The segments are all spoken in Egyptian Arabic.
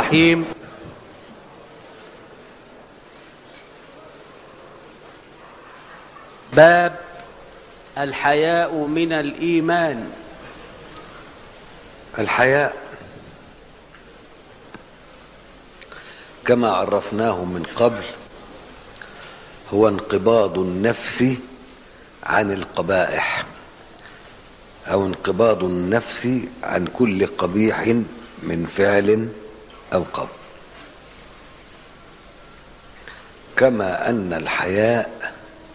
الرحيم باب الحياء من الإيمان الحياء كما عرفناه من قبل هو انقباض النفس عن القبائح او انقباض النفس عن كل قبيح من فعل او قول كما ان الحياء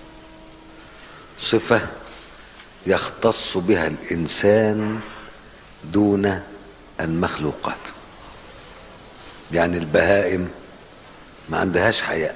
صفه يختص بها الانسان دون المخلوقات يعني البهائم ما عندهاش حياء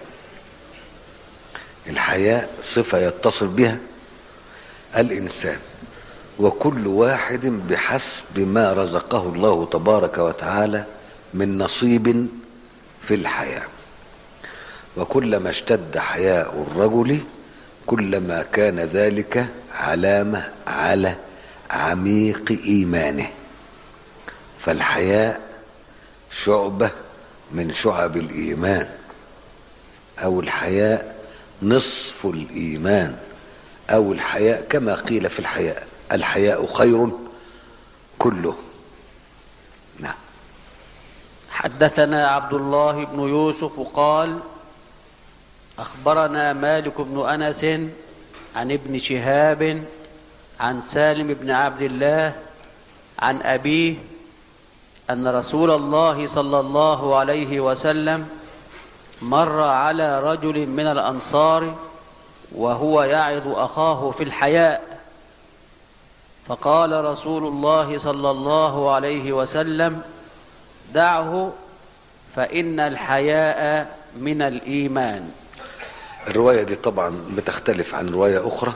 الحياء صفه يتصل بها الانسان وكل واحد بحسب ما رزقه الله تبارك وتعالى من نصيب في الحياة وكلما اشتد حياء الرجل كلما كان ذلك علامة على عميق إيمانه فالحياء شعبة من شعب الإيمان أو الحياء نصف الإيمان أو الحياء كما قيل في الحياء الحياء خير كله نعم حدثنا عبد الله بن يوسف قال أخبرنا مالك بن أنس عن ابن شهاب عن سالم بن عبد الله عن أبيه أن رسول الله صلى الله عليه وسلم مر على رجل من الأنصار وهو يعظ أخاه في الحياء فقال رسول الله صلى الله عليه وسلم دعه فإن الحياء من الإيمان الرواية دي طبعا بتختلف عن رواية أخرى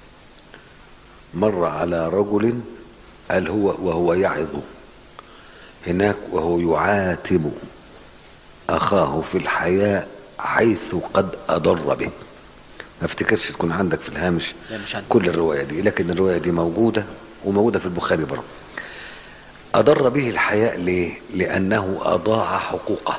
مر على رجل قال هو وهو يعظ هناك وهو يعاتب أخاه في الحياء حيث قد أضر به ما افتكرش تكون عندك في الهامش لا مش عندي. كل الرواية دي لكن الرواية دي موجودة وموجودة في البخاري برضه أضر به الحياء ليه؟ لأنه أضاع حقوقه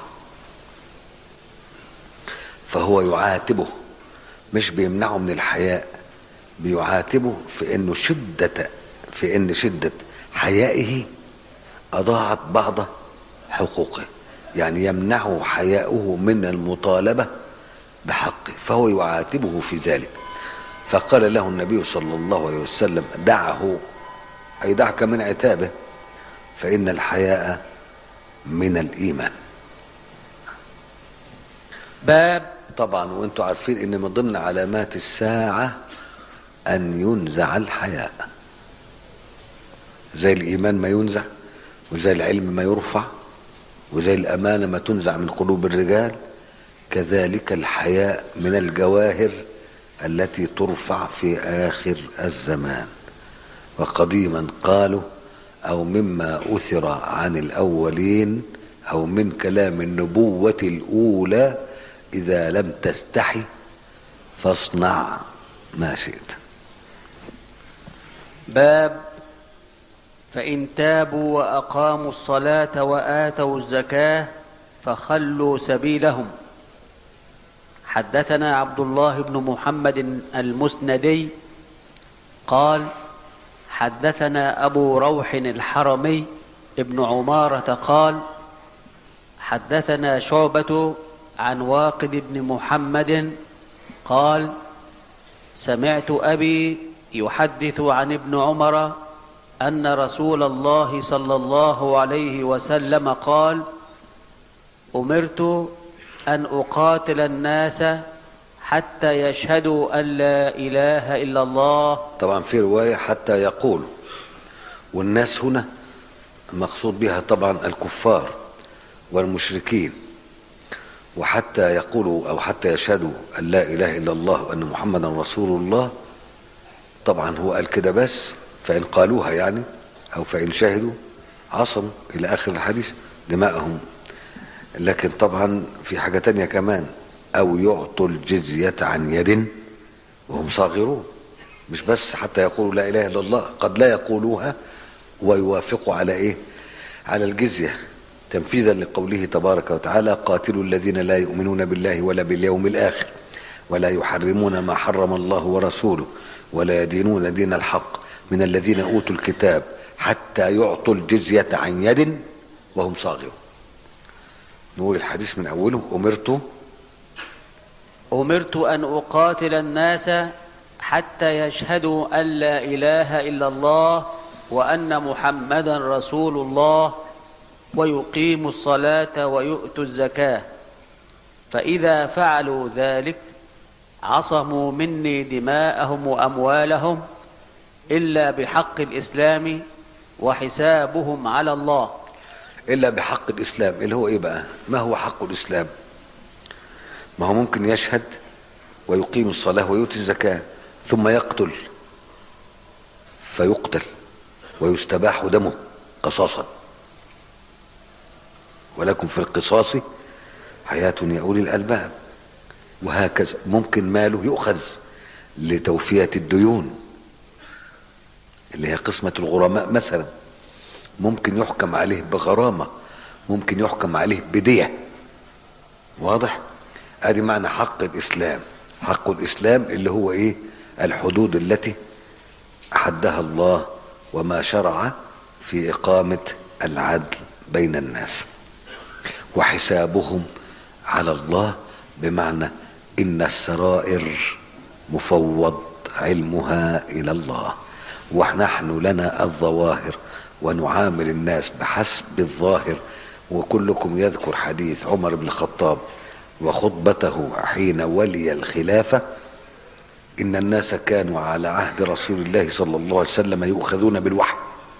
فهو يعاتبه مش بيمنعه من الحياء بيعاتبه في انه شدة في ان شدة حيائه اضاعت بعض حقوقه يعني يمنعه حياؤه من المطالبة بحقه فهو يعاتبه في ذلك فقال له النبي صلى الله عليه وسلم دعه أي دعك من عتابه فإن الحياء من الإيمان باب طبعا وانتم عارفين ان من ضمن علامات الساعة ان ينزع الحياء زي الايمان ما ينزع وزي العلم ما يرفع وزي الامانة ما تنزع من قلوب الرجال كذلك الحياء من الجواهر التي ترفع في اخر الزمان وقديما قالوا او مما اثر عن الاولين او من كلام النبوة الاولى إذا لم تستحي فاصنع ما شئت باب فإن تابوا وأقاموا الصلاة وآتوا الزكاة فخلوا سبيلهم حدثنا عبد الله بن محمد المسندي قال حدثنا أبو روح الحرمي ابن عمارة قال حدثنا شعبة عن واقد بن محمد قال سمعت أبي يحدث عن ابن عمر أن رسول الله صلى الله عليه وسلم قال أمرت أن أقاتل الناس حتى يشهدوا أن لا إله إلا الله طبعا في رواية حتى يقول والناس هنا مقصود بها طبعا الكفار والمشركين وحتى يقولوا او حتى يشهدوا ان لا اله الا الله وان محمدا رسول الله طبعا هو قال كده بس فان قالوها يعني او فان شهدوا عصموا الى اخر الحديث دماءهم لكن طبعا في حاجه تانية كمان او يعطوا الجزيه عن يد وهم صاغرون مش بس حتى يقولوا لا اله الا الله قد لا يقولوها ويوافقوا على ايه على الجزيه تنفيذا لقوله تبارك وتعالى قاتلوا الذين لا يؤمنون بالله ولا باليوم الآخر ولا يحرمون ما حرم الله ورسوله ولا يدينون دين الحق من الذين أوتوا الكتاب حتى يعطوا الجزية عن يد وهم صاغرون نقول الحديث من أوله أمرت أمرت أن أقاتل الناس حتى يشهدوا أن لا إله إلا الله وأن محمدا رسول الله ويقيموا الصلاة ويؤتوا الزكاة فإذا فعلوا ذلك عصموا مني دماءهم وأموالهم إلا بحق الإسلام وحسابهم على الله إلا بحق الإسلام اللي هو إيه بقى ما هو حق الإسلام ما هو ممكن يشهد ويقيم الصلاة ويؤتي الزكاة ثم يقتل فيقتل ويستباح دمه قصاصا ولكم في القصاص حياة يا أولي الألباب وهكذا ممكن ماله يؤخذ لتوفية الديون اللي هي قسمة الغرماء مثلا ممكن يحكم عليه بغرامة ممكن يحكم عليه بدية واضح ادي معنى حق الاسلام حق الاسلام اللي هو ايه الحدود التي حدها الله وما شرع في اقامة العدل بين الناس وحسابهم على الله بمعنى ان السرائر مفوض علمها الى الله ونحن لنا الظواهر ونعامل الناس بحسب الظاهر وكلكم يذكر حديث عمر بن الخطاب وخطبته حين ولي الخلافة إن الناس كانوا على عهد رسول الله صلى الله عليه وسلم يؤخذون بالوحي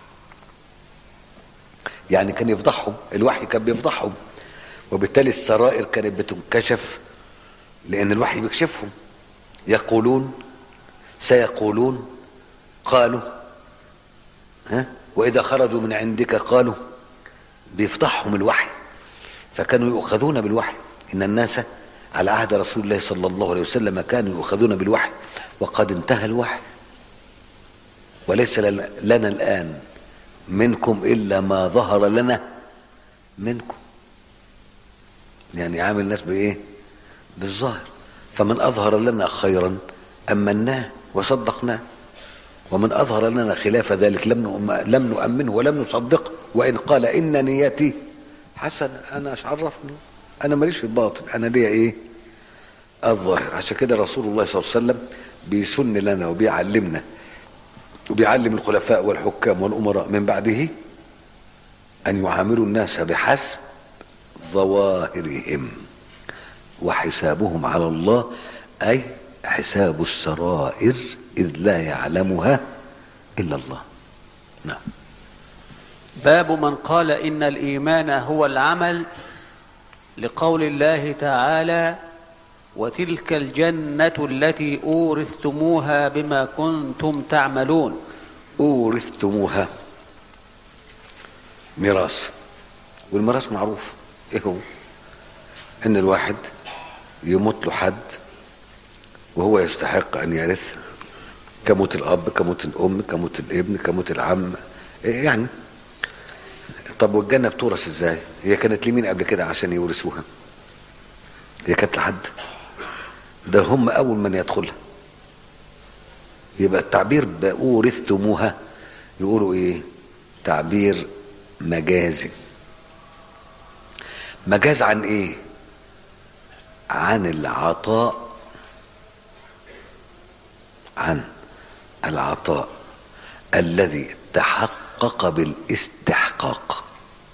يعني كان يفضحهم الوحي كان بيفضحهم وبالتالي السرائر كانت بتنكشف لأن الوحي بيكشفهم يقولون سيقولون قالوا ها وإذا خرجوا من عندك قالوا بيفضحهم الوحي فكانوا يؤخذون بالوحي إن الناس على عهد رسول الله صلى الله عليه وسلم كانوا يؤخذون بالوحي وقد انتهى الوحي وليس لنا الآن منكم إلا ما ظهر لنا منكم يعني عامل الناس بإيه بالظاهر فمن أظهر لنا خيرا أمناه وصدقناه ومن أظهر لنا خلاف ذلك لم لم نؤمنه ولم نصدقه وإن قال إن نيتي حسن أنا ايش عرفني أنا ماليش في الباطل أنا ليا إيه الظاهر عشان كده رسول الله صلى الله عليه وسلم بيسن لنا وبيعلمنا وبيعلم الخلفاء والحكام والأمراء من بعده أن يعاملوا الناس بحسب ظواهرهم وحسابهم على الله أي حساب السرائر إذ لا يعلمها إلا الله نعم باب من قال إن الإيمان هو العمل لقول الله تعالى وتلك الجنة التي أورثتموها بما كنتم تعملون أورثتموها ميراث والميراث معروف إيه هو إن الواحد يموت له حد وهو يستحق أن يرث كموت الأب كموت الأم كموت الابن كموت العم يعني طب والجنة بتورث ازاي؟ هي كانت لمين قبل كده عشان يورثوها؟ هي كانت لحد ده هم أول من يدخلها يبقى التعبير بأورثتموها يقولوا إيه؟ تعبير مجازي مجاز عن إيه؟ عن العطاء عن العطاء الذي تحقق بالاستحقاق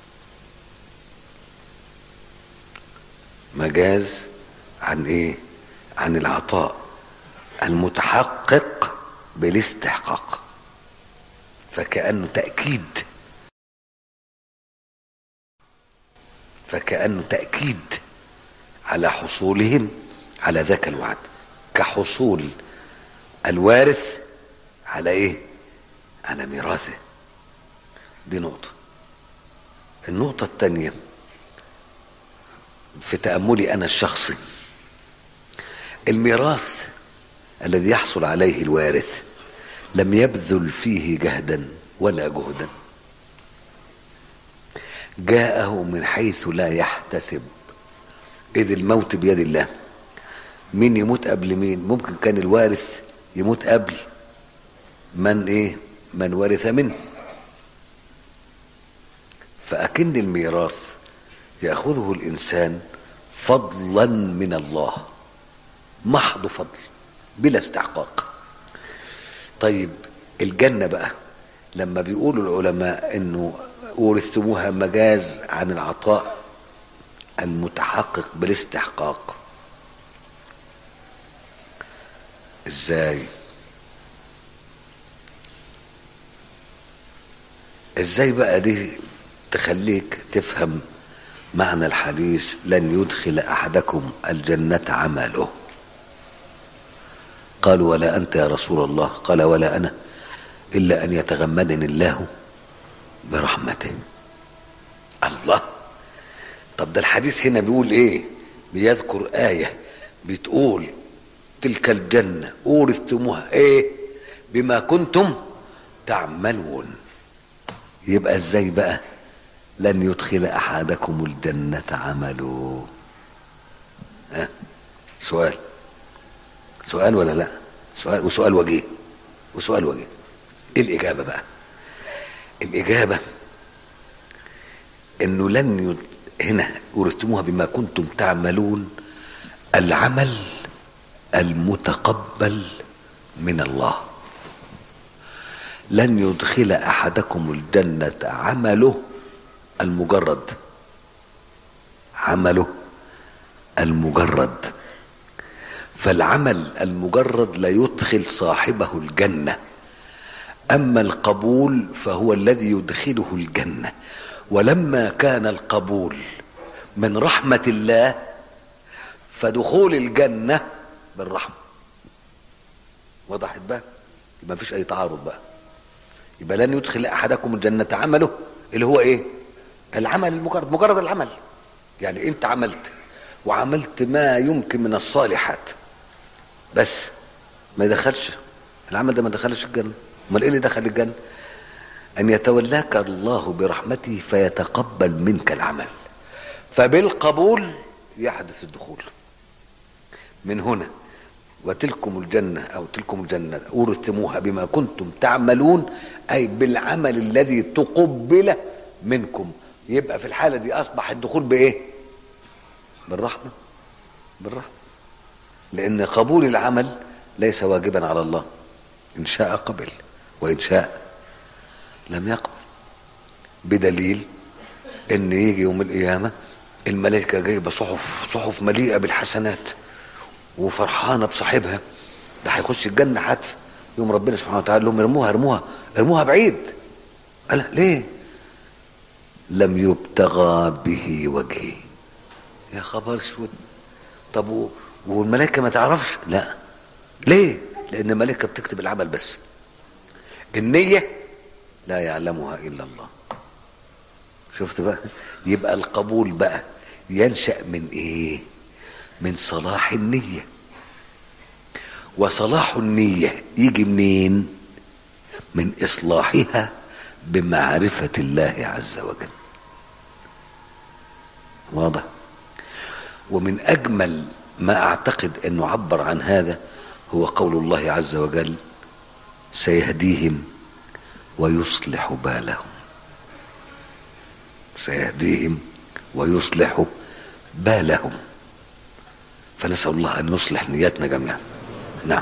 مجاز عن ايه عن العطاء المتحقق بالاستحقاق فكأنه تأكيد فكأنه تأكيد على حصولهم على ذاك الوعد كحصول الوارث على ايه على ميراثه دي نقطة النقطة الثانية في تأملي أنا الشخصي الميراث الذي يحصل عليه الوارث لم يبذل فيه جهدا ولا جهدا جاءه من حيث لا يحتسب إذ الموت بيد الله مين يموت قبل مين ممكن كان الوارث يموت قبل من ايه من ورث منه فأكن الميراث يأخذه الإنسان فضلا من الله محض فضل بلا استحقاق طيب الجنة بقى لما بيقولوا العلماء انه ورثتموها مجاز عن العطاء المتحقق بالاستحقاق ازاي ازاي بقى دي تخليك تفهم معنى الحديث لن يدخل احدكم الجنة عمله قالوا ولا انت يا رسول الله قال ولا انا الا ان يتغمدني الله برحمته الله طب ده الحديث هنا بيقول ايه بيذكر آية بتقول تلك الجنة أورثتموها ايه بما كنتم تعملون يبقى ازاي بقى لن يدخل احدكم الجنة عمله ها سؤال سؤال ولا لا سؤال وسؤال وجيه وسؤال وجيه ايه الاجابة بقى الاجابة انه لن يد... هنا ورثتموها بما كنتم تعملون العمل المتقبل من الله لن يدخل احدكم الجنه عمله المجرد عمله المجرد فالعمل المجرد لا يدخل صاحبه الجنه اما القبول فهو الذي يدخله الجنه ولما كان القبول من رحمه الله فدخول الجنه بالرحمه وضحت بقى يبقى مفيش اي تعارض بقى يبقى لن يدخل احدكم الجنه عمله اللي هو ايه العمل المجرد مجرد العمل يعني انت عملت وعملت ما يمكن من الصالحات بس ما يدخلش العمل ده ما دخلش الجنه امال ايه اللي دخل الجنه ان يتولاك الله برحمته فيتقبل منك العمل فبالقبول يحدث الدخول من هنا وتلكم الجنة أو تلكم الجنة أورثتموها بما كنتم تعملون أي بالعمل الذي تقبل منكم يبقى في الحالة دي أصبح الدخول بإيه؟ بالرحمة بالرحمة لأن قبول العمل ليس واجبا على الله إن شاء قبل وإن شاء لم يقبل بدليل إن يجي يوم القيامة الملائكة جايبة صحف صحف مليئة بالحسنات وفرحانه بصاحبها ده هيخش الجنه حتف يوم ربنا سبحانه وتعالى لهم ارموها ارموها ارموها بعيد قال ليه لم يبتغى به وجهي يا خبر اسود طب و... والملائكه ما تعرفش لا ليه لان الملائكه بتكتب العمل بس النيه لا يعلمها الا الله شفت بقى يبقى القبول بقى ينشا من ايه من صلاح النية وصلاح النية يجي منين من إصلاحها بمعرفة الله عز وجل واضح ومن أجمل ما أعتقد أنه عبر عن هذا هو قول الله عز وجل سيهديهم ويصلح بالهم سيهديهم ويصلح بالهم فنسأل الله أن يصلح نياتنا جميعا نعم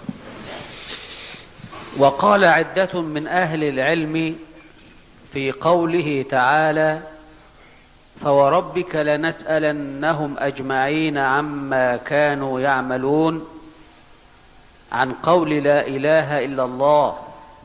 وقال عدة من أهل العلم في قوله تعالى فوربك لنسألنهم أجمعين عما كانوا يعملون عن قول لا إله إلا الله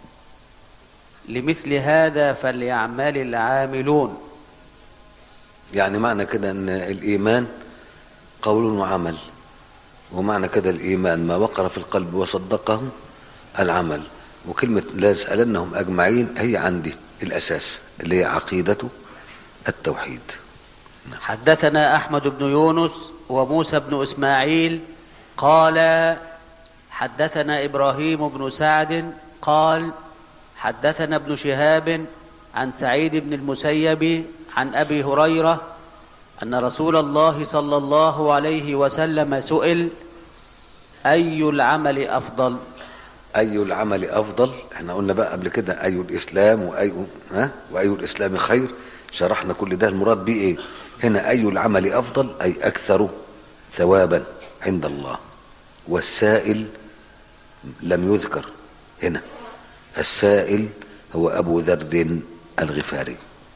لمثل هذا فليعمل العاملون يعني معنى كده أن الإيمان قول وعمل ومعنى كده الإيمان ما وقر في القلب وصدقه العمل وكلمة لا يسألنهم أجمعين هي عندي الأساس اللي هي عقيدة التوحيد حدثنا أحمد بن يونس وموسى بن إسماعيل قال حدثنا إبراهيم بن سعد قال حدثنا ابن شهاب عن سعيد بن المسيب عن ابي هريره ان رسول الله صلى الله عليه وسلم سئل اي العمل افضل اي العمل افضل احنا قلنا بقى قبل كده اي الاسلام واي ها واي الاسلام خير شرحنا كل ده المراد بيه ايه هنا اي العمل افضل اي اكثر ثوابا عند الله والسائل لم يذكر هنا السائل هو ابو ذر الغفاري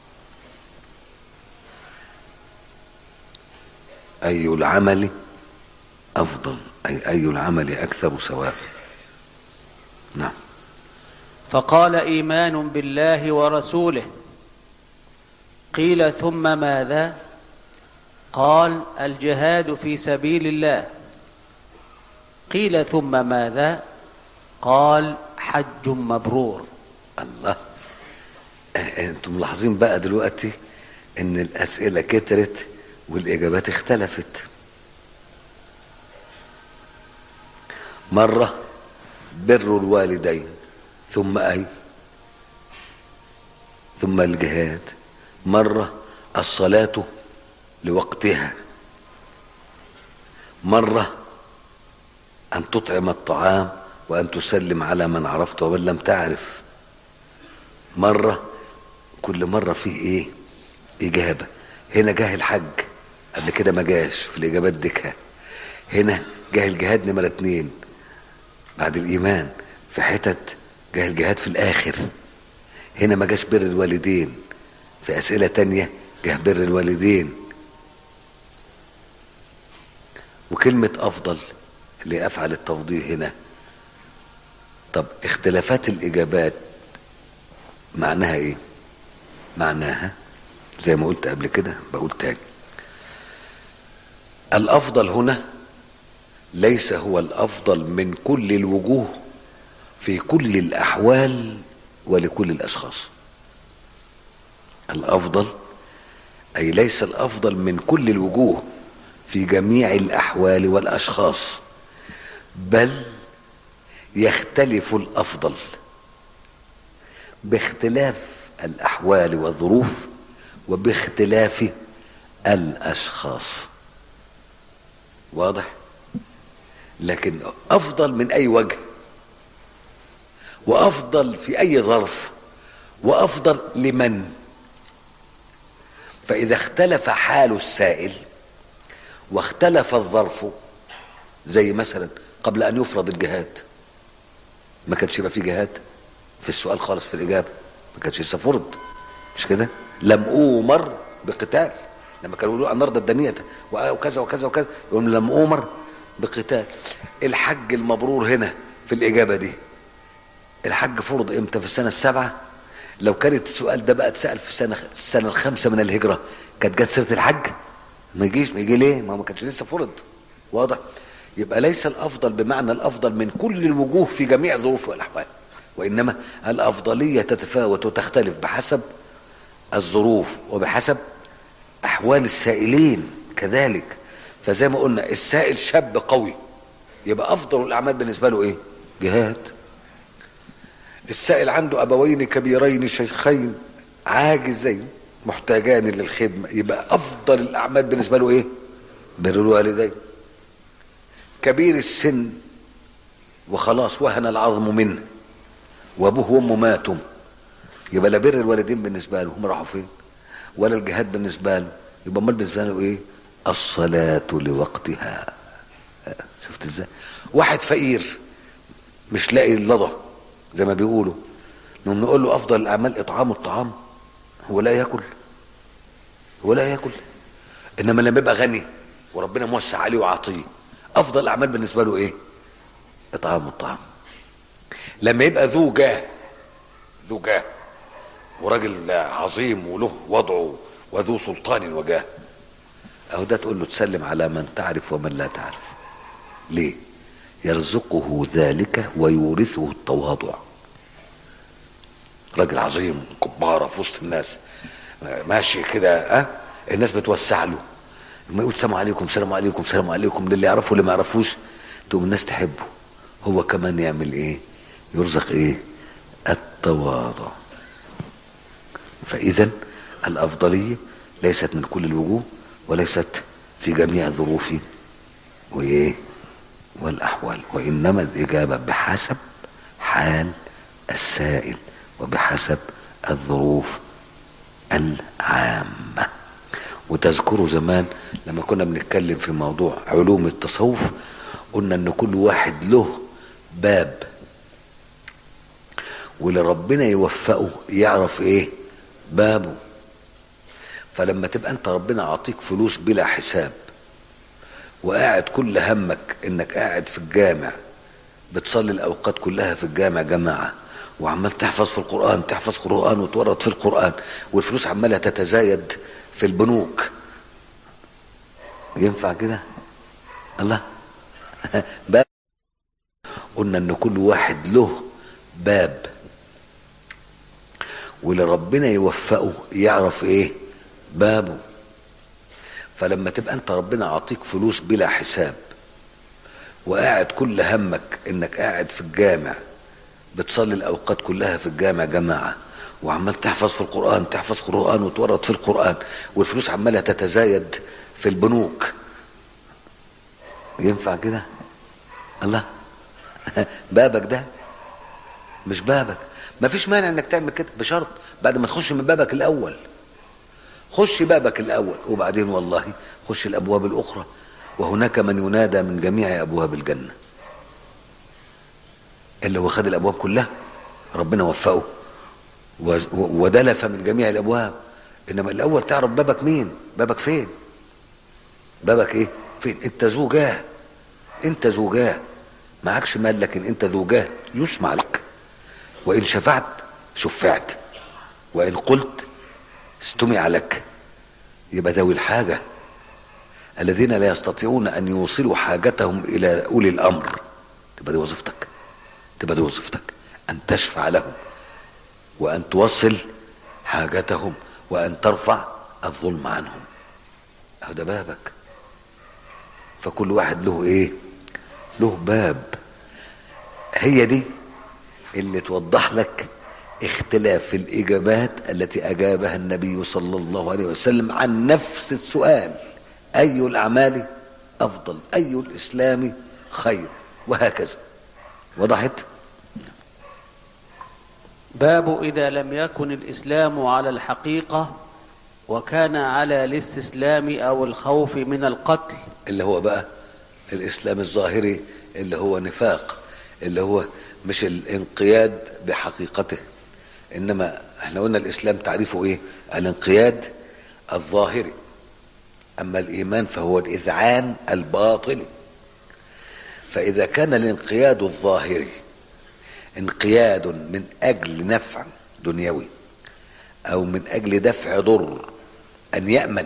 اي العمل افضل اي اي العمل اكثر ثوابا نعم فقال ايمان بالله ورسوله قيل ثم ماذا قال الجهاد في سبيل الله قيل ثم ماذا قال حج مبرور الله آه، انتم ملاحظين بقى دلوقتي ان الاسئله كترت والاجابات اختلفت مره بر الوالدين ثم اي ثم الجهاد مره الصلاه لوقتها مره ان تطعم الطعام وان تسلم على من عرفت ومن لم تعرف مره كل مره في ايه اجابه هنا جه الحج قبل كده ما جاش في الاجابات ديكها هنا جه الجهاد نمره اتنين بعد الايمان في حتت جه الجهاد في الاخر هنا ما جاش بر الوالدين في اسئله تانية جه بر الوالدين وكلمه افضل اللي افعل التفضيل هنا طب اختلافات الاجابات معناها ايه معناها زي ما قلت قبل كده بقول تاني الافضل هنا ليس هو الافضل من كل الوجوه في كل الاحوال ولكل الاشخاص الافضل اي ليس الافضل من كل الوجوه في جميع الاحوال والاشخاص بل يختلف الافضل باختلاف الاحوال والظروف وباختلاف الاشخاص واضح لكن افضل من اي وجه وافضل في اي ظرف وافضل لمن فاذا اختلف حال السائل واختلف الظرف زي مثلا قبل ان يفرض الجهاد ما كانش يبقى في جهاد في السؤال خالص في الاجابه ما كانش لسه فرض مش كده لم اومر بقتال لما كانوا يقولوا النار الدنية وكذا وكذا وكذا يقول لم اومر بقتال الحج المبرور هنا في الاجابه دي الحج فرض امتى في السنه السابعه لو كانت السؤال ده بقى اتسال في السنه السنه الخامسه من الهجره كانت جت سيره الحج ما يجيش ما يجي ليه ما هو ما كانش لسه فرض واضح يبقى ليس الافضل بمعنى الافضل من كل الوجوه في جميع الظروف والاحوال وانما الافضليه تتفاوت وتختلف بحسب الظروف وبحسب احوال السائلين كذلك فزي ما قلنا السائل شاب قوي يبقى افضل الاعمال بالنسبه له ايه جهاد السائل عنده ابوين كبيرين شيخين عاجزين محتاجان للخدمه يبقى افضل الاعمال بالنسبه له ايه بر الوالدين كبير السن وخلاص وهن العظم منه وابوه وامه ماتوا يبقى لا بر الوالدين بالنسبه له هم راحوا فين ولا الجهاد بالنسبه له يبقى امال بالنسبه له ايه الصلاه لوقتها شفت ازاي واحد فقير مش لاقي اللضى زي ما بيقولوا نقوم نقول له افضل الاعمال اطعام الطعام هو لا ياكل هو لا ياكل انما لما يبقى غني وربنا موسع عليه وعاطيه افضل الاعمال بالنسبه له ايه اطعام الطعام لما يبقى ذو جاه ذو جاه وراجل عظيم وله وضعه وذو سلطان وجاه اهو ده تقول له تسلم على من تعرف ومن لا تعرف ليه يرزقه ذلك ويورثه التواضع راجل عظيم كبارة في وسط الناس ماشي كده ها أه؟ الناس بتوسع له لما يقول سلام عليكم سلام عليكم سلام عليكم للي يعرفه واللي ما يعرفوش تقوم الناس تحبه هو كمان يعمل ايه يرزق ايه التواضع فاذا الافضليه ليست من كل الوجوه وليست في جميع الظروف وايه والاحوال وانما الاجابه بحسب حال السائل وبحسب الظروف العامه وتذكروا زمان لما كنا بنتكلم في موضوع علوم التصوف قلنا ان كل واحد له باب واللي ربنا يوفقه يعرف ايه بابه فلما تبقى انت ربنا عاطيك فلوس بلا حساب وقاعد كل همك انك قاعد في الجامع بتصلي الاوقات كلها في الجامع جماعه وعمال تحفظ في القران تحفظ قران وتورط في القران والفلوس عماله تتزايد في البنوك ينفع كده الله باب قلنا ان كل واحد له باب واللي ربنا يوفقه يعرف ايه بابه فلما تبقى انت ربنا عاطيك فلوس بلا حساب وقاعد كل همك انك قاعد في الجامع بتصلي الاوقات كلها في الجامع جماعه وعمال تحفظ في القران تحفظ قران وتورط في القران والفلوس عماله تتزايد في البنوك ينفع كده الله بابك ده مش بابك ما فيش مانع انك تعمل كده بشرط بعد ما تخش من بابك الاول خش بابك الاول وبعدين والله خش الابواب الاخرى وهناك من ينادى من جميع ابواب الجنه اللي هو خد الابواب كلها ربنا وفقه ودلف من جميع الابواب انما الاول تعرف بابك مين بابك فين بابك ايه فين انت ذو جاه انت ذو جاه معكش مال لكن انت ذو جاه يسمع لك وان شفعت شفعت وان قلت استمع لك يبقى ذوي الحاجة الذين لا يستطيعون أن يوصلوا حاجتهم إلى أولي الأمر تبقى دي وظيفتك تبقى دي وظيفتك أن تشفع لهم وأن توصل حاجتهم وأن ترفع الظلم عنهم أهو ده بابك فكل واحد له إيه له باب هي دي اللي توضح لك اختلاف الإجابات التي أجابها النبي صلى الله عليه وسلم عن نفس السؤال أي الأعمال أفضل أي الإسلام خير وهكذا وضحت باب إذا لم يكن الإسلام على الحقيقة وكان على الاستسلام أو الخوف من القتل اللي هو بقى الإسلام الظاهري اللي هو نفاق اللي هو مش الانقياد بحقيقته انما احنا قلنا الاسلام تعريفه ايه الانقياد الظاهري اما الايمان فهو الاذعان الباطني فاذا كان الانقياد الظاهري انقياد من اجل نفع دنيوي او من اجل دفع ضر ان يامن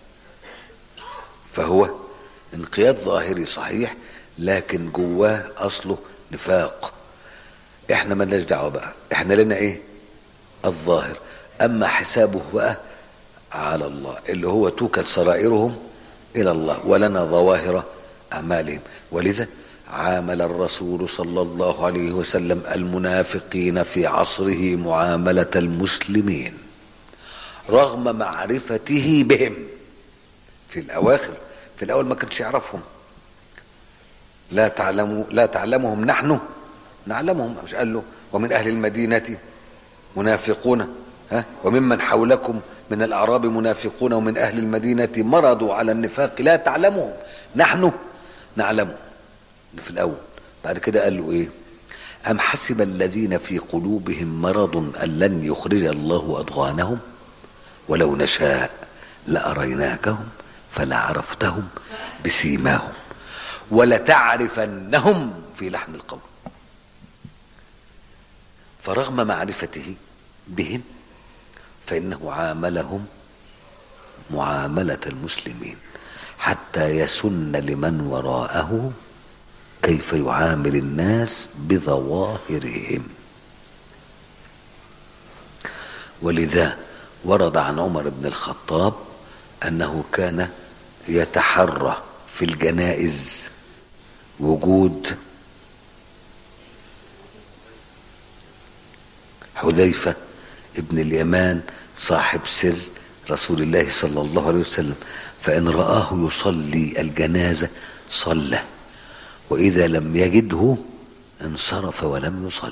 فهو انقياد ظاهري صحيح لكن جواه اصله نفاق احنا مالناش دعوه بقى احنا لنا ايه الظاهر اما حسابه بقى على الله اللي هو توكل سرائرهم الى الله ولنا ظواهر اعمالهم ولذا عامل الرسول صلى الله عليه وسلم المنافقين في عصره معامله المسلمين رغم معرفته بهم في الاواخر في الاول ما كانش يعرفهم لا تعلموا لا تعلمهم نحن نعلمهم مش قال له ومن اهل المدينه منافقون ها وممن حولكم من الاعراب منافقون ومن اهل المدينه مرضوا على النفاق لا تعلمهم نحن نعلمهم في الاول بعد كده قال له ايه ام حسب الذين في قلوبهم مرض ان لن يخرج الله اضغانهم ولو نشاء لاريناكهم فلعرفتهم بسيماهم ولتعرفنهم في لحن القول فرغم معرفته بهم فإنه عاملهم معاملة المسلمين حتى يسن لمن وراءه كيف يعامل الناس بظواهرهم ولذا ورد عن عمر بن الخطاب أنه كان يتحرى في الجنائز وجود حذيفة ابن اليمان صاحب سر رسول الله صلى الله عليه وسلم فإن رآه يصلي الجنازة صلى وإذا لم يجده انصرف ولم يصلي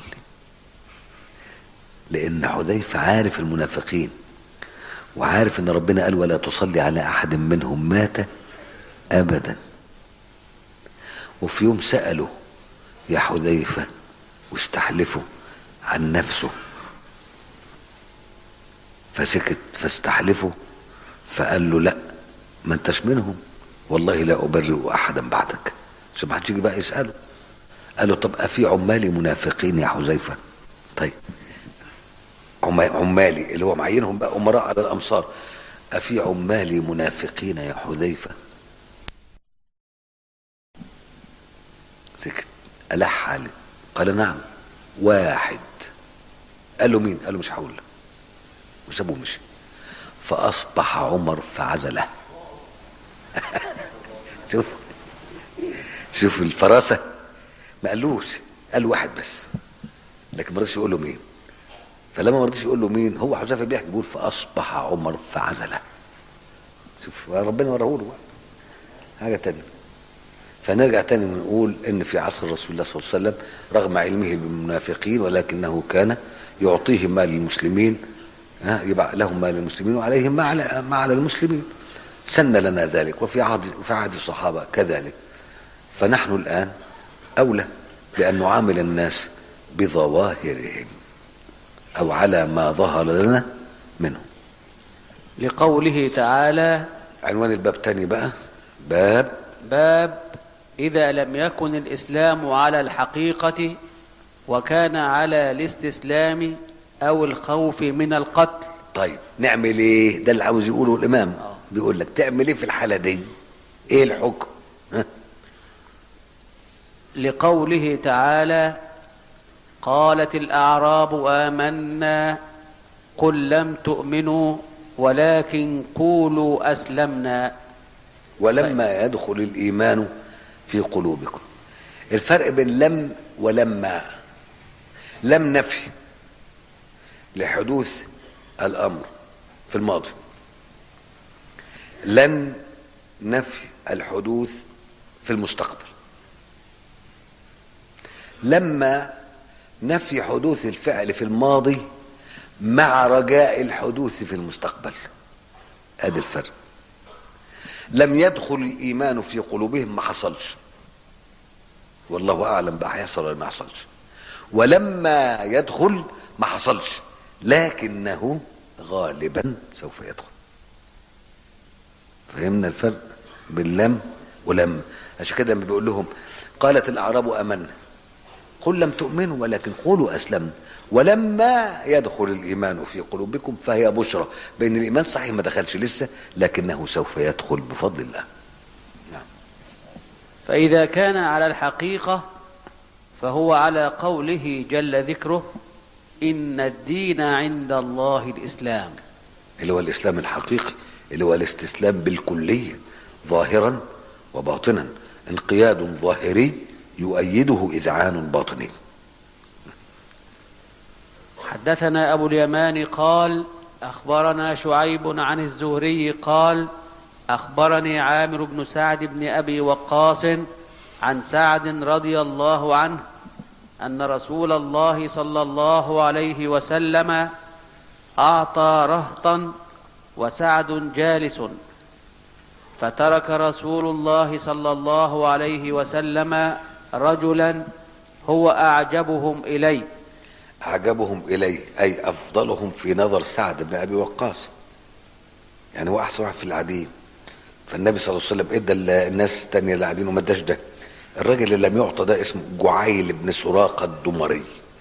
لأن حذيفة عارف المنافقين وعارف ان ربنا قال ولا تصلي على احد منهم مات ابدا وفي يوم سأله يا حذيفة واستحلفه عن نفسه فسكت فاستحلفه فقال له لا ما انتش منهم والله لا أبرئ أحدا بعدك عشان ما حدش يجي بقى يسأله قال له طب أفي عمالي منافقين يا حذيفة طيب عمالي اللي هو معينهم بقى أمراء على الأمصار أفي عمالي منافقين يا حذيفة سكت ألح عليه قال نعم واحد قال له مين قال له مش هقول لك وسابوه مشي فأصبح عمر فعزله شوف شوف الفراسة ما قالوش قال واحد بس لكن ما رضيش يقول له مين فلما ما رضيش يقول له مين هو حذيفه بيحكي بيقول فاصبح عمر فعزله شوف ربنا وراه له حاجه تانية فنرجع تاني ونقول ان في عصر رسول الله صلى الله عليه وسلم رغم علمه بالمنافقين ولكنه كان يعطيهم مال للمسلمين ها يبقى لهم مال للمسلمين وعليهم ما على ما على المسلمين سن لنا ذلك وفي عهد في عهد الصحابه كذلك فنحن الان اولى بان نعامل الناس بظواهرهم او على ما ظهر لنا منهم لقوله تعالى عنوان الباب تاني بقى باب باب إذا لم يكن الإسلام على الحقيقة وكان على الاستسلام أو الخوف من القتل طيب نعمل ايه ده اللي عاوز يقوله الامام آه. بيقول لك تعمل ايه في الحاله دي ايه الحكم ها؟ لقوله تعالى قالت الأعراب آمنا قل لم تؤمنوا ولكن قولوا أسلمنا ولما يدخل الايمان في قلوبكم الفرق بين لم ولما لم نفي لحدوث الامر في الماضي لن نفي الحدوث في المستقبل لما نفي حدوث الفعل في الماضي مع رجاء الحدوث في المستقبل ادي الفرق لم يدخل الايمان في قلوبهم ما حصلش والله اعلم بقى هيحصل ولا ما يحصلش ولما يدخل ما حصلش لكنه غالبا سوف يدخل فهمنا الفرق بين لم ولم عشان كده لما بيقول لهم قالت الاعراب امنا قل لم تؤمنوا ولكن قولوا اسلمنا ولما يدخل الايمان في قلوبكم فهي بشرى بين الايمان صحيح ما دخلش لسه لكنه سوف يدخل بفضل الله نعم فإذا كان على الحقيقة فهو على قوله جل ذكره إن الدين عند الله الإسلام اللي هو الاسلام الحقيقي اللي هو الاستسلام بالكليه ظاهرا وباطنا انقياد ظاهري يؤيده اذعان باطني حدثنا أبو اليمان قال أخبرنا شعيب عن الزهري قال أخبرني عامر بن سعد بن أبي وقاص عن سعد رضي الله عنه أن رسول الله صلى الله عليه وسلم أعطى رهطا وسعد جالس فترك رسول الله صلى الله عليه وسلم رجلا هو أعجبهم إليه اعجبهم اليه اي افضلهم في نظر سعد بن ابي وقاص يعني هو احسن واحد في العادين فالنبي صلى الله عليه وسلم ادى ال- الناس التانية اللي قاعدين وما اداش ده الراجل اللي لم يعطى ده اسمه جعيل بن سراقة الدمري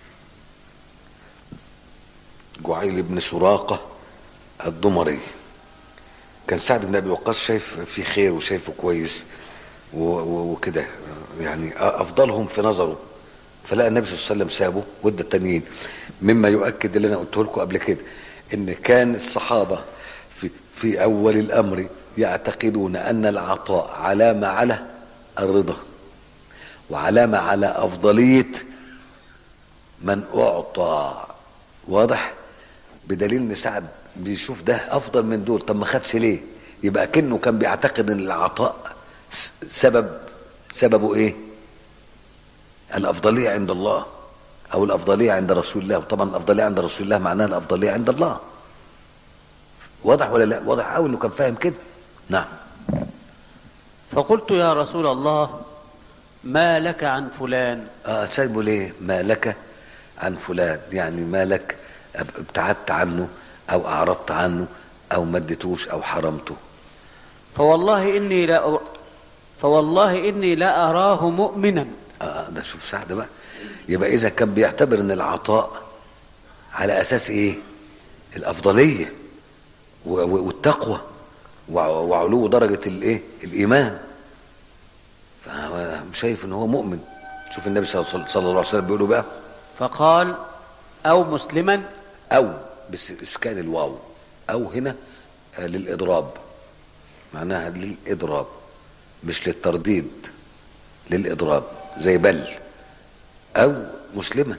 جعيل بن سراقة الدمري كان سعد بن ابي وقاص شايف فيه خير وشايفه كويس و- و- وكده يعني افضلهم في نظره فلقى النبي صلى الله عليه وسلم سابه وادى التانيين مما يؤكد اللي انا قلته لكم قبل كده ان كان الصحابه في في اول الامر يعتقدون ان العطاء علامه على الرضا وعلامه على افضليه من اعطى واضح بدليل ان سعد بيشوف ده افضل من دول طب ما خدش ليه يبقى كأنه كان بيعتقد ان العطاء س- سبب سببه ايه الافضليه عند الله او الافضليه عند رسول الله وطبعا الافضليه عند رسول الله معناها الافضليه عند الله واضح ولا لا واضح قوي انه كان فاهم كده نعم فقلت يا رسول الله ما لك عن فلان اه سايبه ليه ما لك عن فلان يعني ما لك أب- ابتعدت عنه او اعرضت عنه او ما اديتوش او حرمته فوالله إني لا فوالله إني لا أراه مؤمنا اه ده شوف سعد بقى يبقى اذا كان بيعتبر ان العطاء على اساس ايه الافضليه و- و- والتقوى وع- وعلو درجه الايه الايمان فهو شايف ان هو مؤمن شوف النبي صلى الله صلى الله عليه وسلم بيقول له بقى فقال أو مسلما او بس اسكان الواو او هنا آه، للاضراب معناها للاضراب مش للترديد للاضراب زي بل او مسلما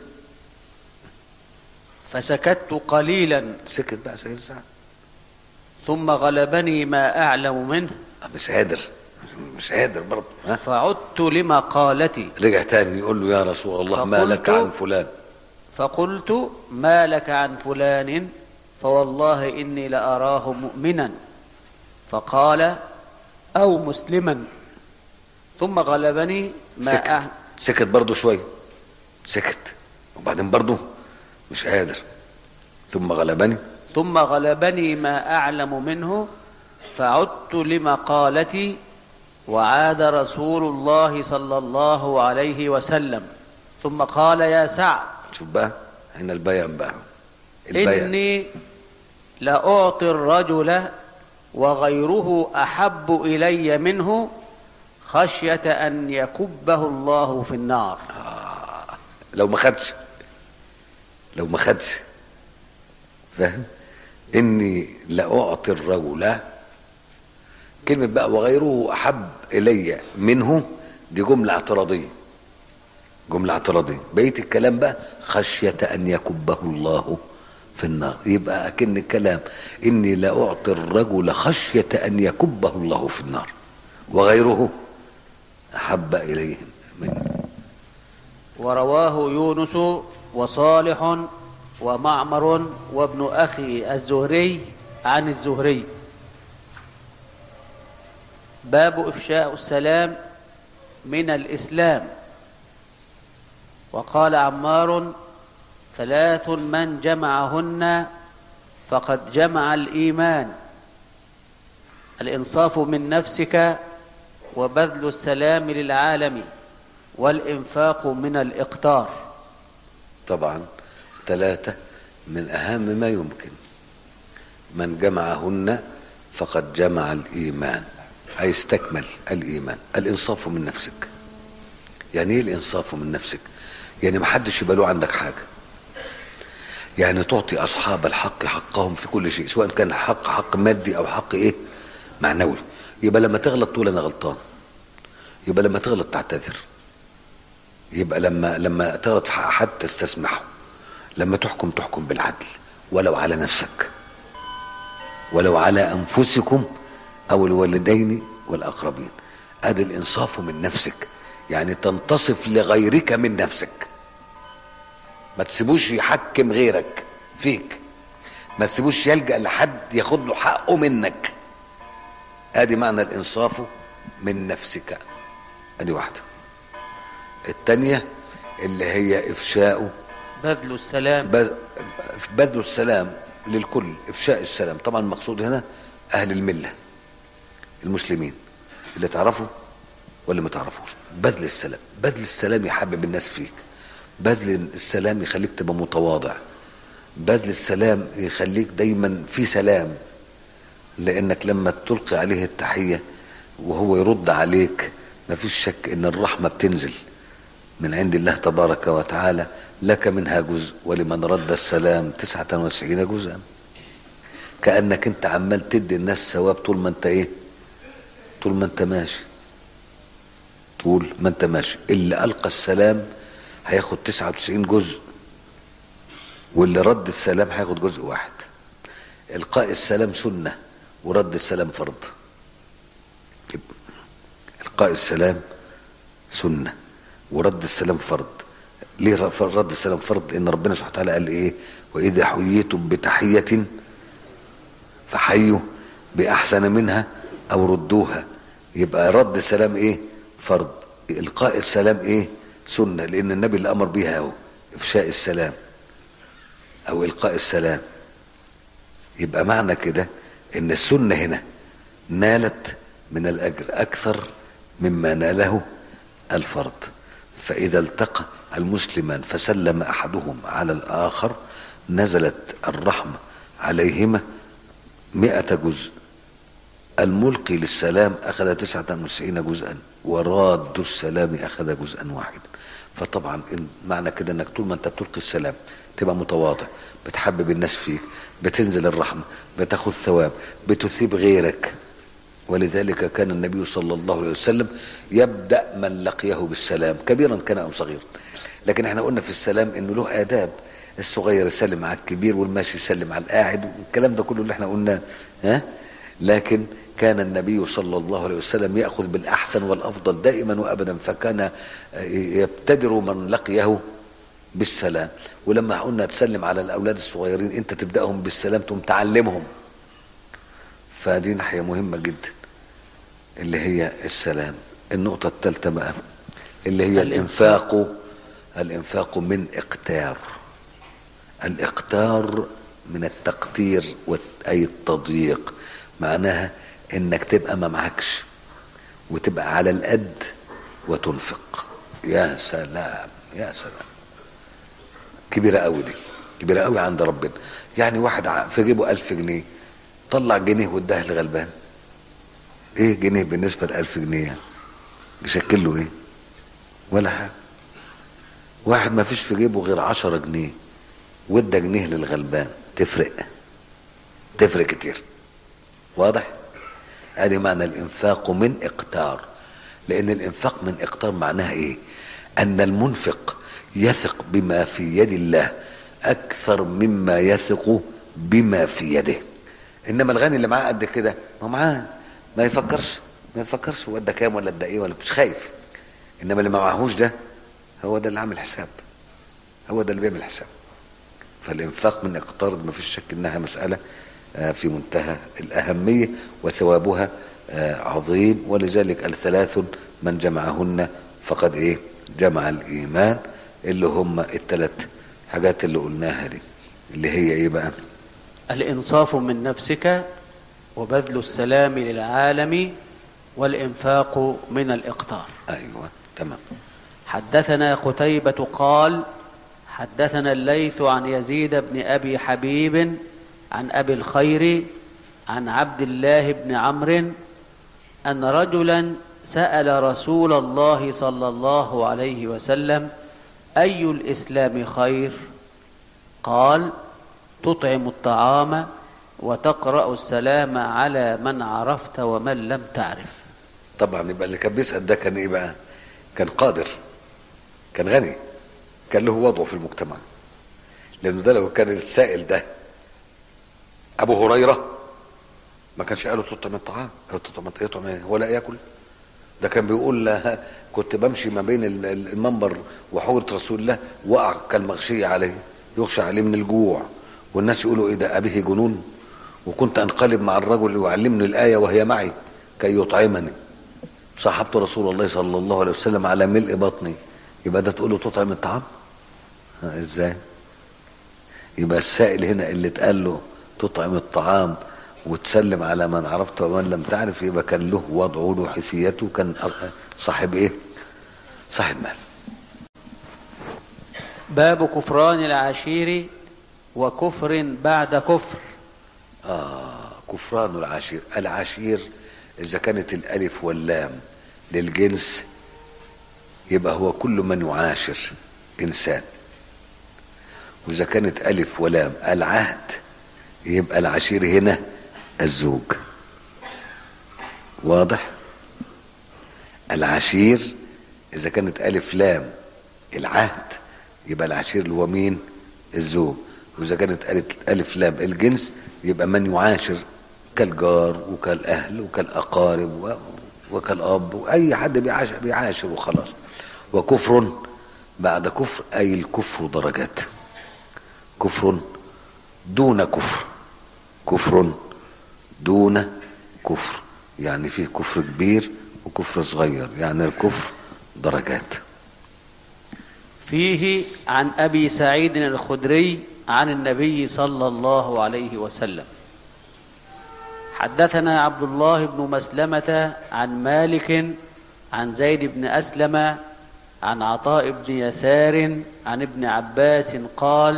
فسكت قليلا سكت بقى سيد سعد ثم غلبني ما أعلم منه آه، مش قادر مش قادر برضه ها فعدت لمقالتي رجع تاني يقول له يا رسول الله ما لك فقلت- عن فلان فقلت ما لك عن فلان فوالله إني لأراه مؤمنا فقال أو مسلما ثم غلبني ما سكت أع... سكت برضه شويه سكت وبعدين برضه مش قادر ثم غلبني ثم غلبني ما أعلم منه فعدت لمقالتي وعاد رسول الله صلى الله عليه وسلم ثم قال يا سعد شوف بقى هنا البيان بقى البيان إني لأعطي الرجل وغيره أحب إلي منه خشية أن يكبه الله في النار لو ما خدش لو ما خدش فاهم اني لاعطي الرجل كلمه بقى وغيره احب الي منه دي جمله اعتراضيه جمله اعتراضيه بقيه الكلام بقى خشيه ان يكبه الله في النار يبقى اكن الكلام اني لاعطي الرجل خشيه ان يكبه الله في النار وغيره احب اليهم منه ورواه يونس وصالح ومعمر وابن أخي الزهري عن الزهري باب إفشاء السلام من الإسلام وقال عمار ثلاث من جمعهن فقد جمع الإيمان الإنصاف من نفسك وبذل السلام للعالم والإنفاق من الإقتار طبعا ثلاثة من أهم ما يمكن من جمعهن فقد جمع الإيمان أي استكمل الإيمان الإنصاف من نفسك يعني إيه الإنصاف من نفسك يعني ما حدش يبقى له عندك حاجة يعني تعطي أصحاب الحق حقهم في كل شيء سواء كان الحق حق مادي أو حق إيه معنوي يبقى لما تغلط تقول أنا غلطان يبقى لما تغلط تعتذر يبقى لما لما تغلط في حق حد تستسمحه لما تحكم تحكم بالعدل ولو على نفسك ولو على انفسكم او الوالدين والاقربين ادي الانصاف من نفسك يعني تنتصف لغيرك من نفسك ما تسيبوش يحكم غيرك فيك ما تسيبوش يلجا لحد ياخد له حقه منك ادي معنى الانصاف من نفسك ادي واحده الثانيه اللي هي افشاء بذل السلام بذ- بذل السلام للكل افشاء السلام طبعا المقصود هنا اهل المله المسلمين اللي تعرفوا ولا ما تعرفوش بذل السلام بذل السلام يحبب الناس فيك بذل السلام يخليك تبقى متواضع بذل السلام يخليك دايما في سلام لانك لما تلقي عليه التحيه وهو يرد عليك ما فيش شك ان الرحمه بتنزل من عند الله تبارك وتعالى لك منها جزء ولمن رد السلام تسعة وتسعين جزءا كأنك انت عمال تدي الناس ثواب طول ما انت ايه طول ما انت ماشي طول ما انت ماشي اللي ألقى السلام هياخد تسعة وتسعين جزء واللي رد السلام هياخد جزء واحد القاء السلام سنة ورد السلام فرض يبقى القاء السلام سنة ورد السلام فرض ليه ر- رد السلام فرض ان ربنا سبحانه وتعالى قال ايه واذا حييتم بتحية فحيوا باحسن منها او ردوها يبقى رد السلام ايه فرض القاء السلام ايه سنة لان النبي اللي امر بيها اهو افشاء السلام او القاء السلام يبقى معنى كده ان السنة هنا نالت من الاجر اكثر مما ناله الفرض فاذا التقى المسلمان فسلم احدهم على الاخر نزلت الرحمة عليهما مئة جزء الملقي للسلام أخذ تسعة وتسعين جزءا وراد السلام أخذ جزءا واحدا فطبعا إن معنى كده انك طول ما انت بتلقي السلام تبقى متواضع بتحبب الناس فيك بتنزل الرحمة بتاخذ ثواب بتثيب غيرك ولذلك كان النبي صلى الله عليه وسلم يبدأ من لقيه بالسلام كبيرا كان أو صغيرا لكن احنا قلنا في السلام انه له آداب الصغير يسلم على الكبير والماشي يسلم على القاعد والكلام ده كله اللي احنا قلناه ها لكن كان النبي صلى الله عليه وسلم يأخذ بالأحسن والأفضل دائما وأبدا فكان يبتدر من لقيه بالسلام ولما قلنا تسلم على الأولاد الصغيرين أنت تبدأهم بالسلام تقوم تعلمهم فدي ناحية مهمة جدا اللي هي السلام النقطة الثالثة بقى اللي هي الإنفاق الإنفاق من إقتار الإقتار من التقتير أي التضييق معناها إنك تبقى ما معكش وتبقى على القد وتنفق يا سلام يا سلام كبيرة قوي دي كبيرة قوي عند ربنا يعني واحد في جيبه ألف جنيه طلع جنيه واداها لغلبان ايه جنيه بالنسبة لألف جنيه يعني يشكل له ايه ولا حاجة واحد ما فيش في جيبه غير عشرة جنيه وادى جنيه للغلبان تفرق تفرق كتير واضح ادي معنى الانفاق من اقتار لان الانفاق من اقتار معناها ايه ان المنفق يثق بما في يد الله اكثر مما يثق بما في يده انما الغني اللي معاه قد كده ما معاه ما يفكرش ما يفكرش هو ادى كام ولا ادى ايه ولا مش خايف انما اللي ما معهوش ده هو ده اللي عامل حساب هو ده اللي بيعمل حساب فالانفاق من اقتار ما فيش شك انها مساله في منتهى الاهميه وثوابها عظيم ولذلك الثلاث من جمعهن فقد ايه جمع الايمان اللي هم الثلاث حاجات اللي قلناها دي اللي هي ايه بقى الإنصاف من نفسك وبذل السلام للعالم والإنفاق من الإقتار ايوه تمام حدثنا قتيبة قال حدثنا الليث عن يزيد بن أبي حبيب عن أبي الخير عن عبد الله بن عمرو أن رجلا سأل رسول الله صلى الله عليه وسلم أي الإسلام خير قال تطعم الطعام وتقرأ السلام على من عرفت ومن لم تعرف طبعا يبقى اللي كان بيسأل ده كان ايه بقى كان قادر كان غني كان له وضعه في المجتمع لانه ده لو كان السائل ده ابو هريره ما كانش قاله تطعم الطعام قال تطعم يطعم ايه ولا ياكل ده كان بيقول لا كنت بمشي ما بين المنبر وحوض رسول الله وقع كالمغشية عليه يغشى عليه من الجوع والناس يقولوا ايه ده ابيه جنون وكنت انقلب مع الرجل يعلمني الايه وهي معي كي يطعمني صاحبت رسول الله صلى الله عليه وسلم على ملء بطني يبقى ده تقول له تطعم الطعام ازاي يبقى السائل هنا اللي اتقال له تطعم الطعام وتسلم على من عرفت ومن لم تعرف يبقى كان له وضعه له حسيته كان صاحب ايه صاحب مال باب كفران العشير وكفر بعد كفر آه كفران العشير العشير إذا كانت الألف واللام للجنس يبقى هو كل من يعاشر إنسان وإذا كانت ألف ولام العهد يبقى العشير هنا الزوج واضح العشير إذا كانت ألف لام العهد يبقى العشير اللي هو مين الزوج واذا كانت قالت الف لام الجنس يبقى من يعاشر كالجار وكالاهل وكالاقارب و- وكالاب واي حد بيعاشر بيعاشر وخلاص وكفر بعد كفر اي الكفر درجات كفر دون كفر كفر دون كفر يعني فيه كفر كبير وكفر صغير يعني الكفر درجات فيه عن ابي سعيد الخدري عن النبي صلى الله عليه وسلم حدثنا عبد الله بن مسلمه عن مالك عن زيد بن اسلم عن عطاء بن يسار عن ابن عباس قال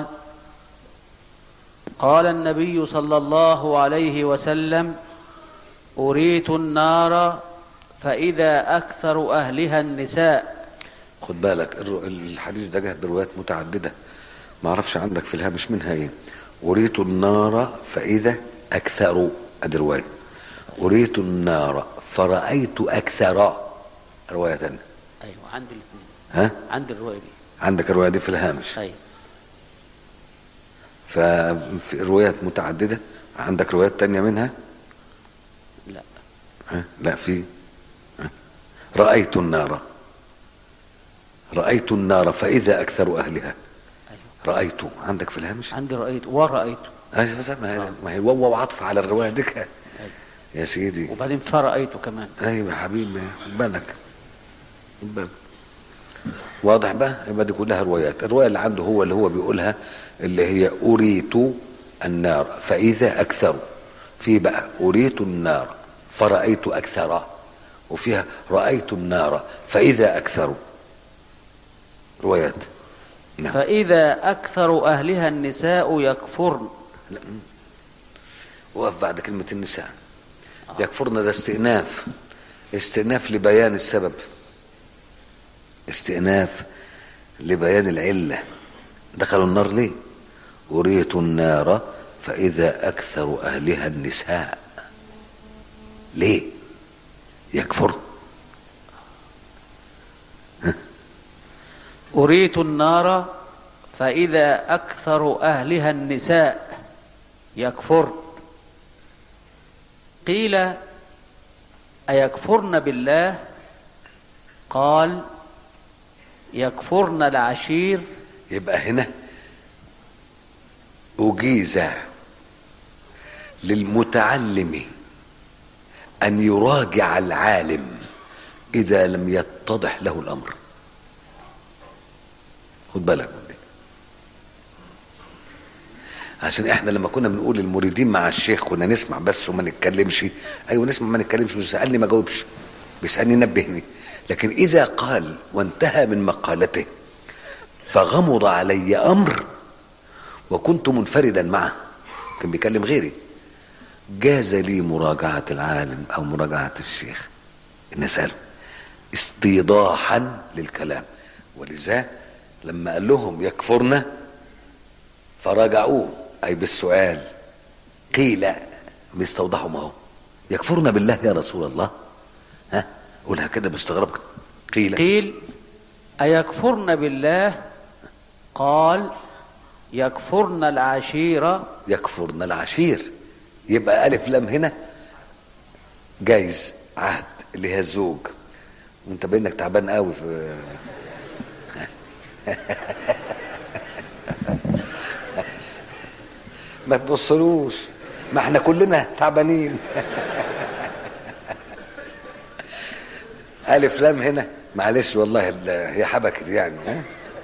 قال النبي صلى الله عليه وسلم اريت النار فاذا اكثر اهلها النساء خد بالك الر- الحديث ده جه بروايات متعدده ما اعرفش عندك في الهامش منها ايه اريت النار فاذا اكثروا ادي روايه اريت النار فرايت اكثر روايه تانية ايوه عندي الاثنين ها عندي الرؤيه دي عندك الروايه دي في الهامش ايوه ففي روايات متعدده عندك روايات تانية منها لا ها؟ لا في ها؟ رأيت النار رأيت النار فإذا أكثر أهلها ايوه رأيت عندك في الهامش عندي رأيت ورأيت أيوة بس ما هي ما هي الواو وعطف على الرواية دي كده. يا سيدي وبعدين فرأيت كمان أيوة يا حبيبي خد بالك خد بالك واضح بقى يبقى دي كلها روايات الرواية اللي عنده هو اللي هو بيقولها اللي هي أريت النار فإذا أكثر في بقى أريت النار فرأيت أكثر وفيها رأيت النار فإذا أكثر روايات نعم فإذا أكثر أهلها النساء يكفرن لا. وقف بعد كلمة النساء يكفرن ده استئناف استئناف لبيان السبب استئناف لبيان العلة دخلوا النار ليه أريت النار فإذا أكثر أهلها النساء ليه يكفر أريت النار فإذا أكثر أهلها النساء يكفرن قيل أيكفرن بالله قال يكفرن العشير يبقى هنا أجيز للمتعلم أن يراجع العالم إذا لم يتضح له الأمر خد بالك من دي عشان احنا لما كنا بنقول المريدين مع الشيخ كنا نسمع بس وما نتكلمش ايوه نسمع ما نتكلمش ويسالني ما جاوبش بيسالني نبهني لكن اذا قال وانتهى من مقالته فغمض علي امر وكنت منفردا معه كان بيكلم غيري جاز لي مراجعه العالم او مراجعه الشيخ نساله استيضاحا للكلام ولذا لما قال لهم يكفرنا فراجعوه اي بالسؤال قيل بيستوضحوا ما هو يكفرنا بالله يا رسول الله ها قولها كده باستغراب كده. قيل قيل أيكفرن بالله قال يكفرن العشيرة يكفرنا العشير يبقى ألف لام هنا جايز عهد اللي هي الزوج وانت بانك تعبان قوي في ما تبصلوش ما احنا كلنا تعبانين ألف لام هنا معلش والله ال- هي حبكت يعني ها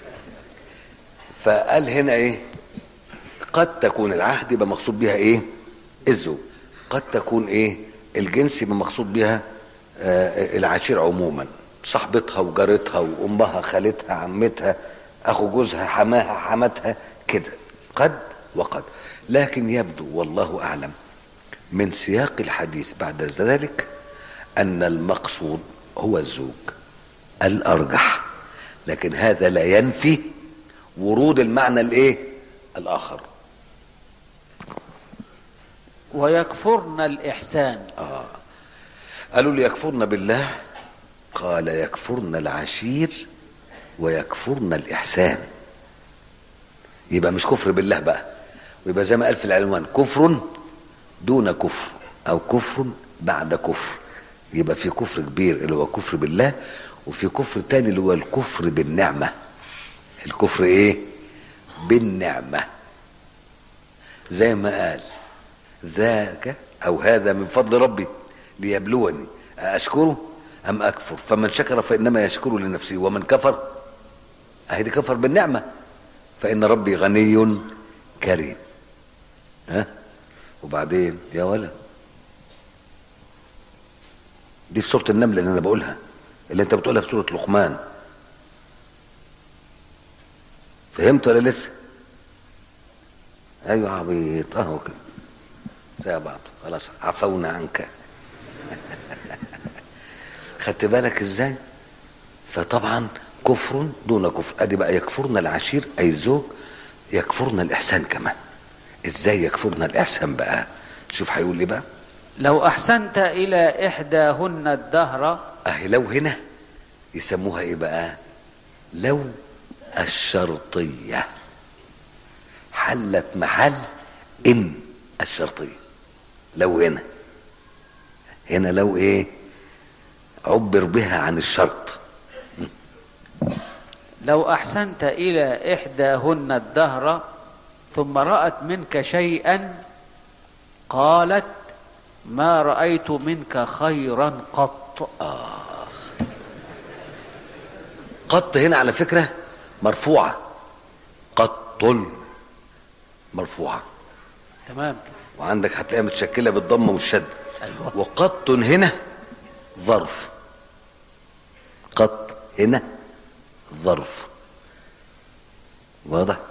فقال هنا ايه قد تكون العهد يبقى مقصود بها ايه الزوج قد تكون ايه الجنس يبقى مقصود بها آه العشير عموما صاحبتها وجارتها وامها خالتها عمتها اخو جوزها حماها حماتها كده قد وقد لكن يبدو والله اعلم من سياق الحديث بعد ذلك ان المقصود هو الزوج الارجح لكن هذا لا ينفي ورود المعنى الايه الاخر ويكفرن الإحسان قالوا لي يكفرن بالله قال يكفرن العشير ويكفرن الإحسان يبقى مش كفر بالله بقى ويبقى زي ما قال في العنوان كفر دون كفر او كفر بعد كفر يبقى في كفر كبير اللي هو كفر بالله وفي كفر تاني اللي هو الكفر بالنعمة الكفر ايه بالنعمة زي ما قال ذاك او هذا من فضل ربي ليبلوني أشكره أم أكفر فمن شكر فإنما يشكر لنفسه ومن كفر أهدي كفر بالنعمة فإن ربي غني كريم ها وبعدين يا ولا دي في سورة النمل اللي أنا بقولها اللي أنت بتقولها في سورة لقمان فهمت ولا لسه؟ أيوة عبيط أهو كده زي بعض خلاص عفونا عنك خدت بالك ازاي فطبعا كفر دون كفر ادي بقى يكفرنا العشير اي الزوج يكفرنا الاحسان كمان ازاي يكفرنا الاحسان بقى شوف هيقول لي بقى لو أحسنت إلى إحداهن الدهر اهي لو هنا يسموها ايه بقى لو الشرطية حلت محل ان الشرطية لو هنا هنا لو ايه عبر بها عن الشرط لو أحسنت إلى إحداهن الدهر ثم رأت منك شيئا قالت ما رأيت منك خيرا قط قط هنا على فكرة مرفوعة قط مرفوعة تمام وعندك هتلاقيها متشكلة بالضمة والشد أيوة. وقط هنا ظرف قط هنا ظرف واضح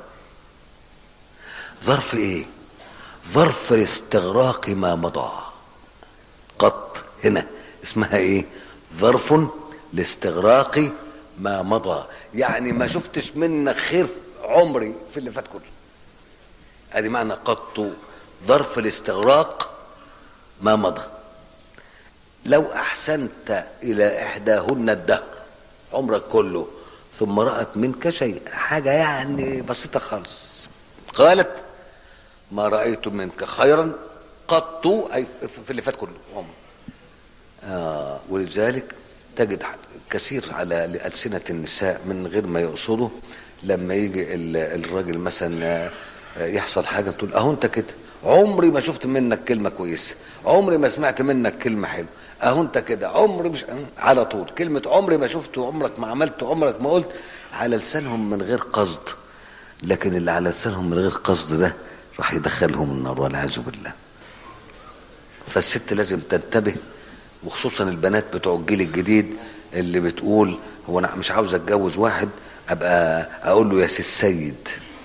ظرف ايه ظرف لاستغراق ما مضى قط هنا اسمها ايه ظرف لاستغراق ما مضى يعني ما شفتش منك خير في عمري في اللي فات كله ادي معنى قط ظرف لاستغراق ما مضى لو احسنت الى احداهن الدهر عمرك كله ثم رأت منك شيء حاجة يعني بسيطة خالص قالت ما رأيت منك خيرا قط أي في اللي فات كله عمر آه ولذلك تجد كثير على ألسنة النساء من غير ما يقصدوا لما يجي ال- الراجل مثلا آه، يحصل حاجة تقول أهو أنت كده عمري ما شفت منك كلمة كويسة عمري ما سمعت منك كلمة حلوة أهو أنت كده عمري مش على طول كلمة عمري ما شفت عمرك ما عملت عمرك ما قلت على لسانهم من غير قصد لكن اللي على لسانهم من غير قصد ده راح يدخلهم النار والعياذ بالله فالست لازم تنتبه وخصوصا البنات بتوع الجيل الجديد اللي بتقول هو انا مش عاوز اتجوز واحد ابقى اقول له يا سي السيد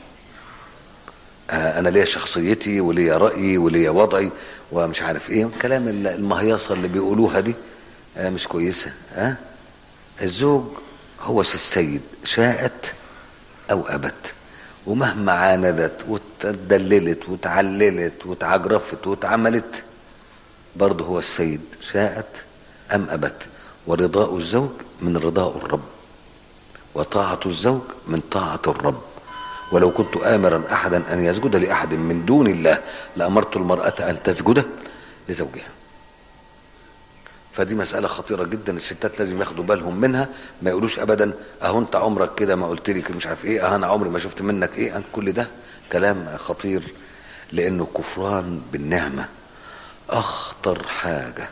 آه، انا ليا شخصيتي وليا رايي وليا وضعي ومش عارف ايه كلام ال- المهيصه اللي بيقولوها دي آه، مش كويسه ها آه؟ الزوج هو سي السيد شاءت او ابت ومهما عاندت وتدللت وتعللت وتعجرفت واتعملت برضه هو السيد شاءت ام ابت ورضاء الزوج من رضاء الرب وطاعة الزوج من طاعة الرب ولو كنت آمرا أحدا أن يسجد لأحد من دون الله لأمرت المرأة أن تسجد لزوجها فدي مسألة خطيرة جدا الستات لازم ياخدوا بالهم منها ما يقولوش أبدا أهو أنت عمرك كده ما قلت لي كده مش عارف إيه أه أنا عمري ما شفت منك إيه كل ده كلام خطير لأنه كفران بالنعمة أخطر حاجة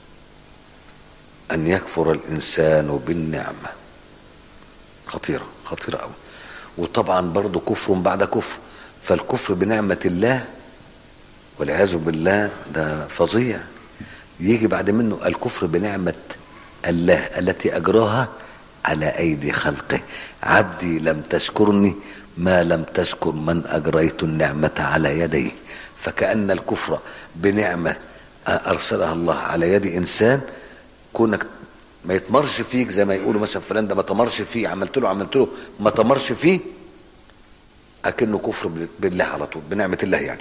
أن يكفر الإنسان بالنعمة خطيرة خطيرة أوي وطبعا برضو كفر بعد كفر فالكفر بنعمة الله والعياذ بالله ده فظيع يجي بعد منه الكفر بنعمة الله التي أجراها على أيدي خلقه عبدي لم تشكرني ما لم تشكر من أجريت النعمة على يديه فكأن الكفر بنعمة أرسلها الله على يد إنسان كونك ما يتمرش فيك زي ما يقولوا مثلا فلان ده ما تمرش فيه عملت له عملت له ما تمرش فيه اكنه كفر بالله على طول بنعمه الله يعني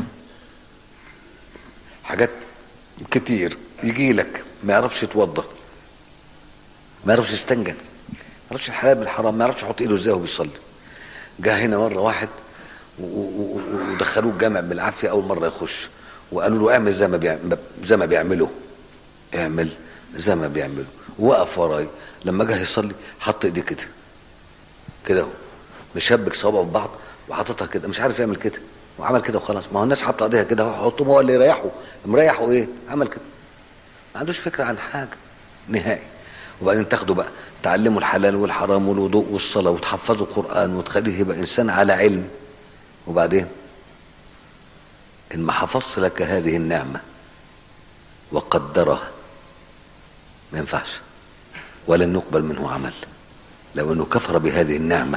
حاجات كتير يجي لك ما يعرفش يتوضا ما يعرفش يستنجد ما يعرفش الحلال بالحرام ما يعرفش يحط ايده ازاي وهو بيصلي جه هنا مره واحد و- و- و- ودخلوه الجامع بالعافيه اول مره يخش وقالوا له اعمل زي ما بيعمل زي ما بيعملوا اعمل زي ما بيعملوا وقف وراي لما جه يصلي حط ايديه كده كده اهو مشبك صوابعه ببعض وحاططها كده مش عارف يعمل كده وعمل كده وخلاص ما هو الناس حاطه ايديها كده هو حطهم هو اللي يريحه مريحه ايه عمل كده ما عندوش فكره عن حاجه نهائي وبعدين تاخدوا بقى تعلموا الحلال والحرام والوضوء والصلاه وتحفظوا القران وتخليه يبقى انسان على علم وبعدين ان ما حفظت لك هذه النعمه وقدرها ما ينفعش ولن يقبل منه عمل لو انه كفر بهذه النعمه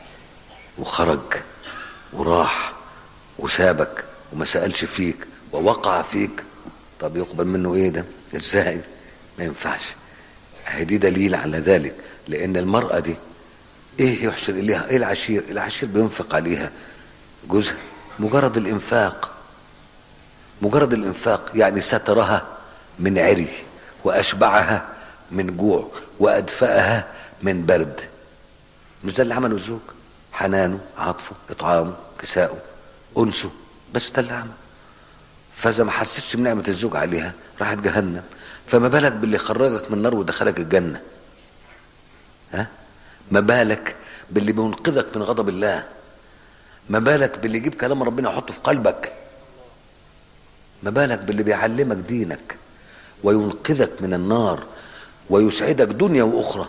وخرج وراح وسابك وما سالش فيك ووقع فيك طب يقبل منه ايه ده ازاي ما ينفعش اهي دي دليل على ذلك لان المراه دي ايه يحشر اليها ايه العشير العشير بينفق عليها جوزها مجرد الانفاق مجرد الانفاق يعني سترها من عري واشبعها من جوع وادفأها من برد مش ده اللي عمله الزوج حنانه عطفه اطعامه كساؤه انسه بس ده اللي عمله فاذا ما حسيتش بنعمه الزوج عليها راحت جهنم فما بالك باللي خرجك من النار ودخلك الجنه ها ما بالك باللي بينقذك من غضب الله ما بالك باللي يجيب كلام ربنا يحطه في قلبك ما بالك باللي بيعلمك دينك وينقذك من النار ويسعدك دنيا واخرى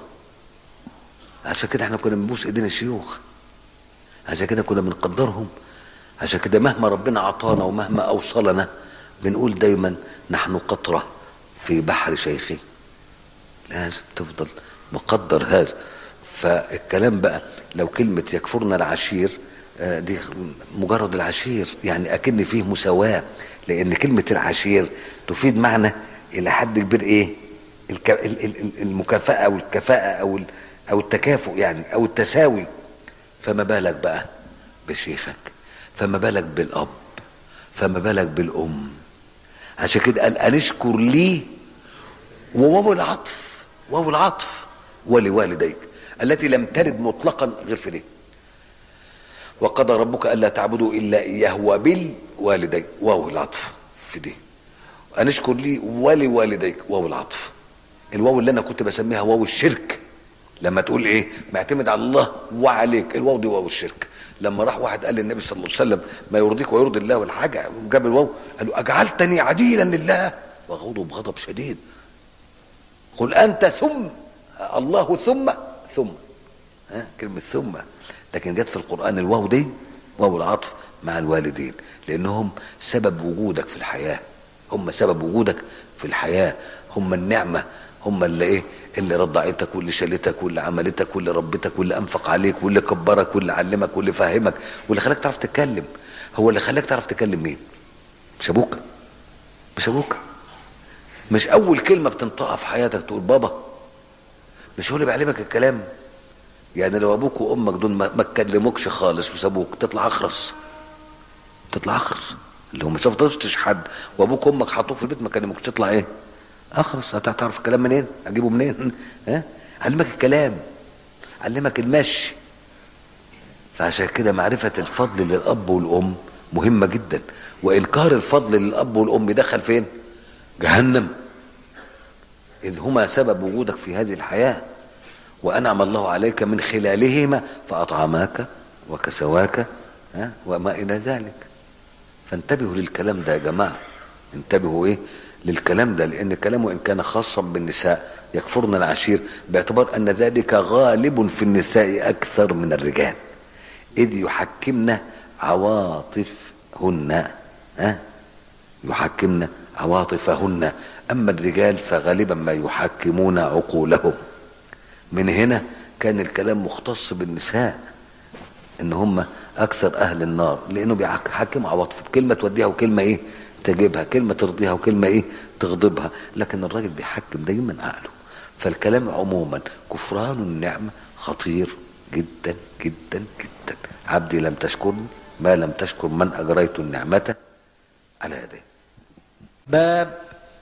عشان كده احنا كنا بنبوس ايدين الشيوخ عشان كده كنا بنقدرهم عشان كده مهما ربنا عطانا ومهما اوصلنا بنقول دايما نحن قطره في بحر شيخي لازم تفضل مقدر هذا فالكلام بقى لو كلمة يكفرنا العشير آه، دي مجرد العشير يعني أكن فيه مساواة لأن كلمة العشير تفيد معنى إلى حد كبير إيه الك- ال- ال- ال- المكافأة أو الكفاءة أو ال- أو التكافؤ يعني أو التساوي فما بالك بقى بشيخك فما بالك بالأب فما بالك بالأم عشان كده قال أنشكر لي وواو العطف واو العطف ولوالديك التي لم ترد مطلقا غير في دي وقضى ربك الا تعبدوا الا اياه وبالوالدين واو العطف في دي ان اشكر لي ولوالديك واو العطف الواو اللي انا كنت بسميها واو الشرك لما تقول ايه معتمد على الله وعليك الواو دي واو الشرك لما راح واحد قال للنبي صلى الله عليه وسلم ما يرضيك ويرضي الله والحاجه جاب الواو قال له اجعلتني عديلا لله وغضب غضب شديد قل انت ثم الله ثم ثم ها كلمه ثم لكن جت في القران الواو دي واو العطف مع الوالدين لانهم سبب وجودك في الحياه هم سبب وجودك في الحياه هم النعمه هم اللي ايه اللي رضعتك واللي شالتك واللي عملتك واللي ربتك واللي انفق عليك واللي كبرك واللي علمك واللي فهمك واللي خلاك تعرف تتكلم هو اللي خلاك تعرف تكلم مين مش ابوك مش ابوك مش اول كلمه بتنطقها في حياتك تقول بابا مش هو اللي بيعلمك الكلام يعني لو ابوك وامك دول ما ما اتكلموكش خالص وسابوك تطلع اخرس تطلع اخرس اللي هم شوف تشتش حد وابوك وامك حطوك في البيت ما كلموكش تطلع ايه اخرس هتعرف الكلام منين اجيبه منين ها علمك الكلام علمك المشي فعشان كده معرفة الفضل للأب والأم مهمة جدا وإنكار الفضل للأب والأم يدخل فين؟ جهنم إذ هما سبب وجودك في هذه الحياة وأنعم الله عليك من خلالهما فأطعماك وكسواك ها وما إلى ذلك فانتبهوا للكلام ده يا جماعة انتبهوا إيه للكلام ده لأن كلامه إن كان خاصا بالنساء يكفرن العشير باعتبار أن ذلك غالب في النساء أكثر من الرجال إذ يحكمن عواطفهن ها يحكمن عواطفهن أما الرجال فغالبا ما يحكمون عقولهم من هنا كان الكلام مختص بالنساء ان هم اكثر اهل النار لانه بيحكموا عواطفه بكلمه توديها وكلمه ايه تجيبها كلمه ترضيها وكلمه ايه تغضبها لكن الراجل بيحكم دايما عقله فالكلام عموما كفران النعمه خطير جدا جدا جدا عبدي لم تشكرني ما لم تشكر من اجريت النعمه على يديه باب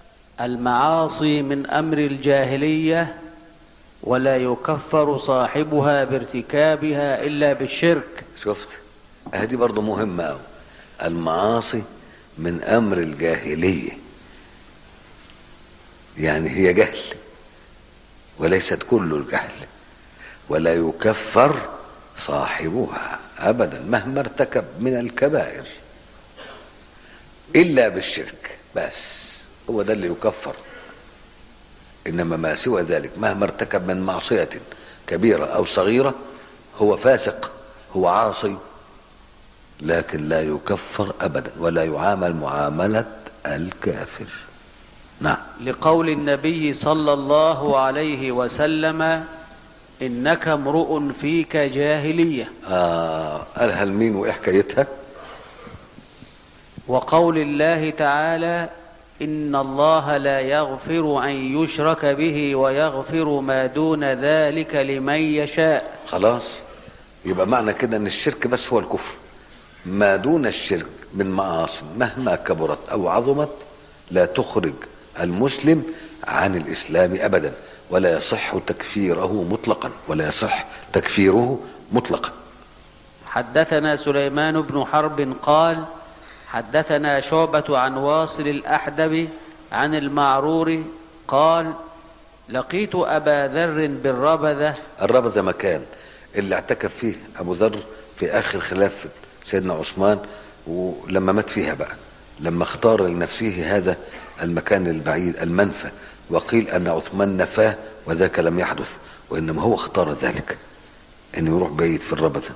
المعاصي من امر الجاهليه ولا يكفر صاحبها بارتكابها الا بالشرك شفت هذه برضه مهمة أوي المعاصي من أمر الجاهلية يعني هي جهل وليست كل الجهل ولا يكفر صاحبها أبدا مهما ارتكب من الكبائر إلا بالشرك بس هو ده اللي يكفر إنما ما سوى ذلك مهما ارتكب من معصية كبيرة أو صغيرة هو فاسق هو عاصي لكن لا يكفر أبدا ولا يعامل معاملة الكافر نعم لقول النبي صلى الله عليه وسلم إنك امرؤ فيك جاهلية آه قالها لمين وإيه حكايتها وقول الله تعالى إن الله لا يغفر أن يشرك به ويغفر ما دون ذلك لمن يشاء خلاص يبقى معنى كده ان الشرك بس هو الكفر ما دون الشرك من معاصي مهما كبرت او عظمت لا تخرج المسلم عن الاسلام ابدا ولا يصح تكفيره مطلقا ولا يصح تكفيره مطلقا حدثنا سليمان بن حرب قال حدثنا شعبة عن واصل الأحدب عن المعرور قال لقيت أبا ذر بالربذة الربذة مكان اللي اعتكف فيه ابو ذر في اخر خلافه سيدنا عثمان ولما مات فيها بقى لما اختار لنفسه هذا المكان البعيد المنفى وقيل ان عثمان نفاه وذاك لم يحدث وانما هو اختار ذلك انه يروح بعيد في الربذه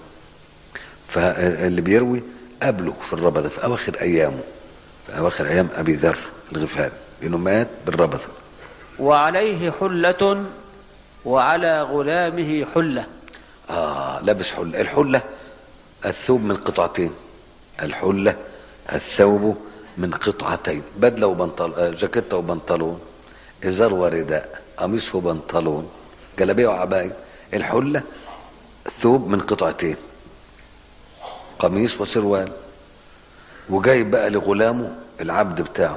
فاللي بيروي قبله في الربذه في اواخر ايامه في اواخر ايام ابي ذر الغفاري انه مات بالربذه وعليه حلة وعلى غلامه حلة آه لابس حلة الحلة الثوب من قطعتين الحلة الثوب من قطعتين بدلة وبنطلون آه جاكيتة وبنطلون إزار ورداء قميص وبنطلون جلابية وعباية الحلة ثوب من قطعتين قميص وسروال وجايب بقى لغلامه العبد بتاعه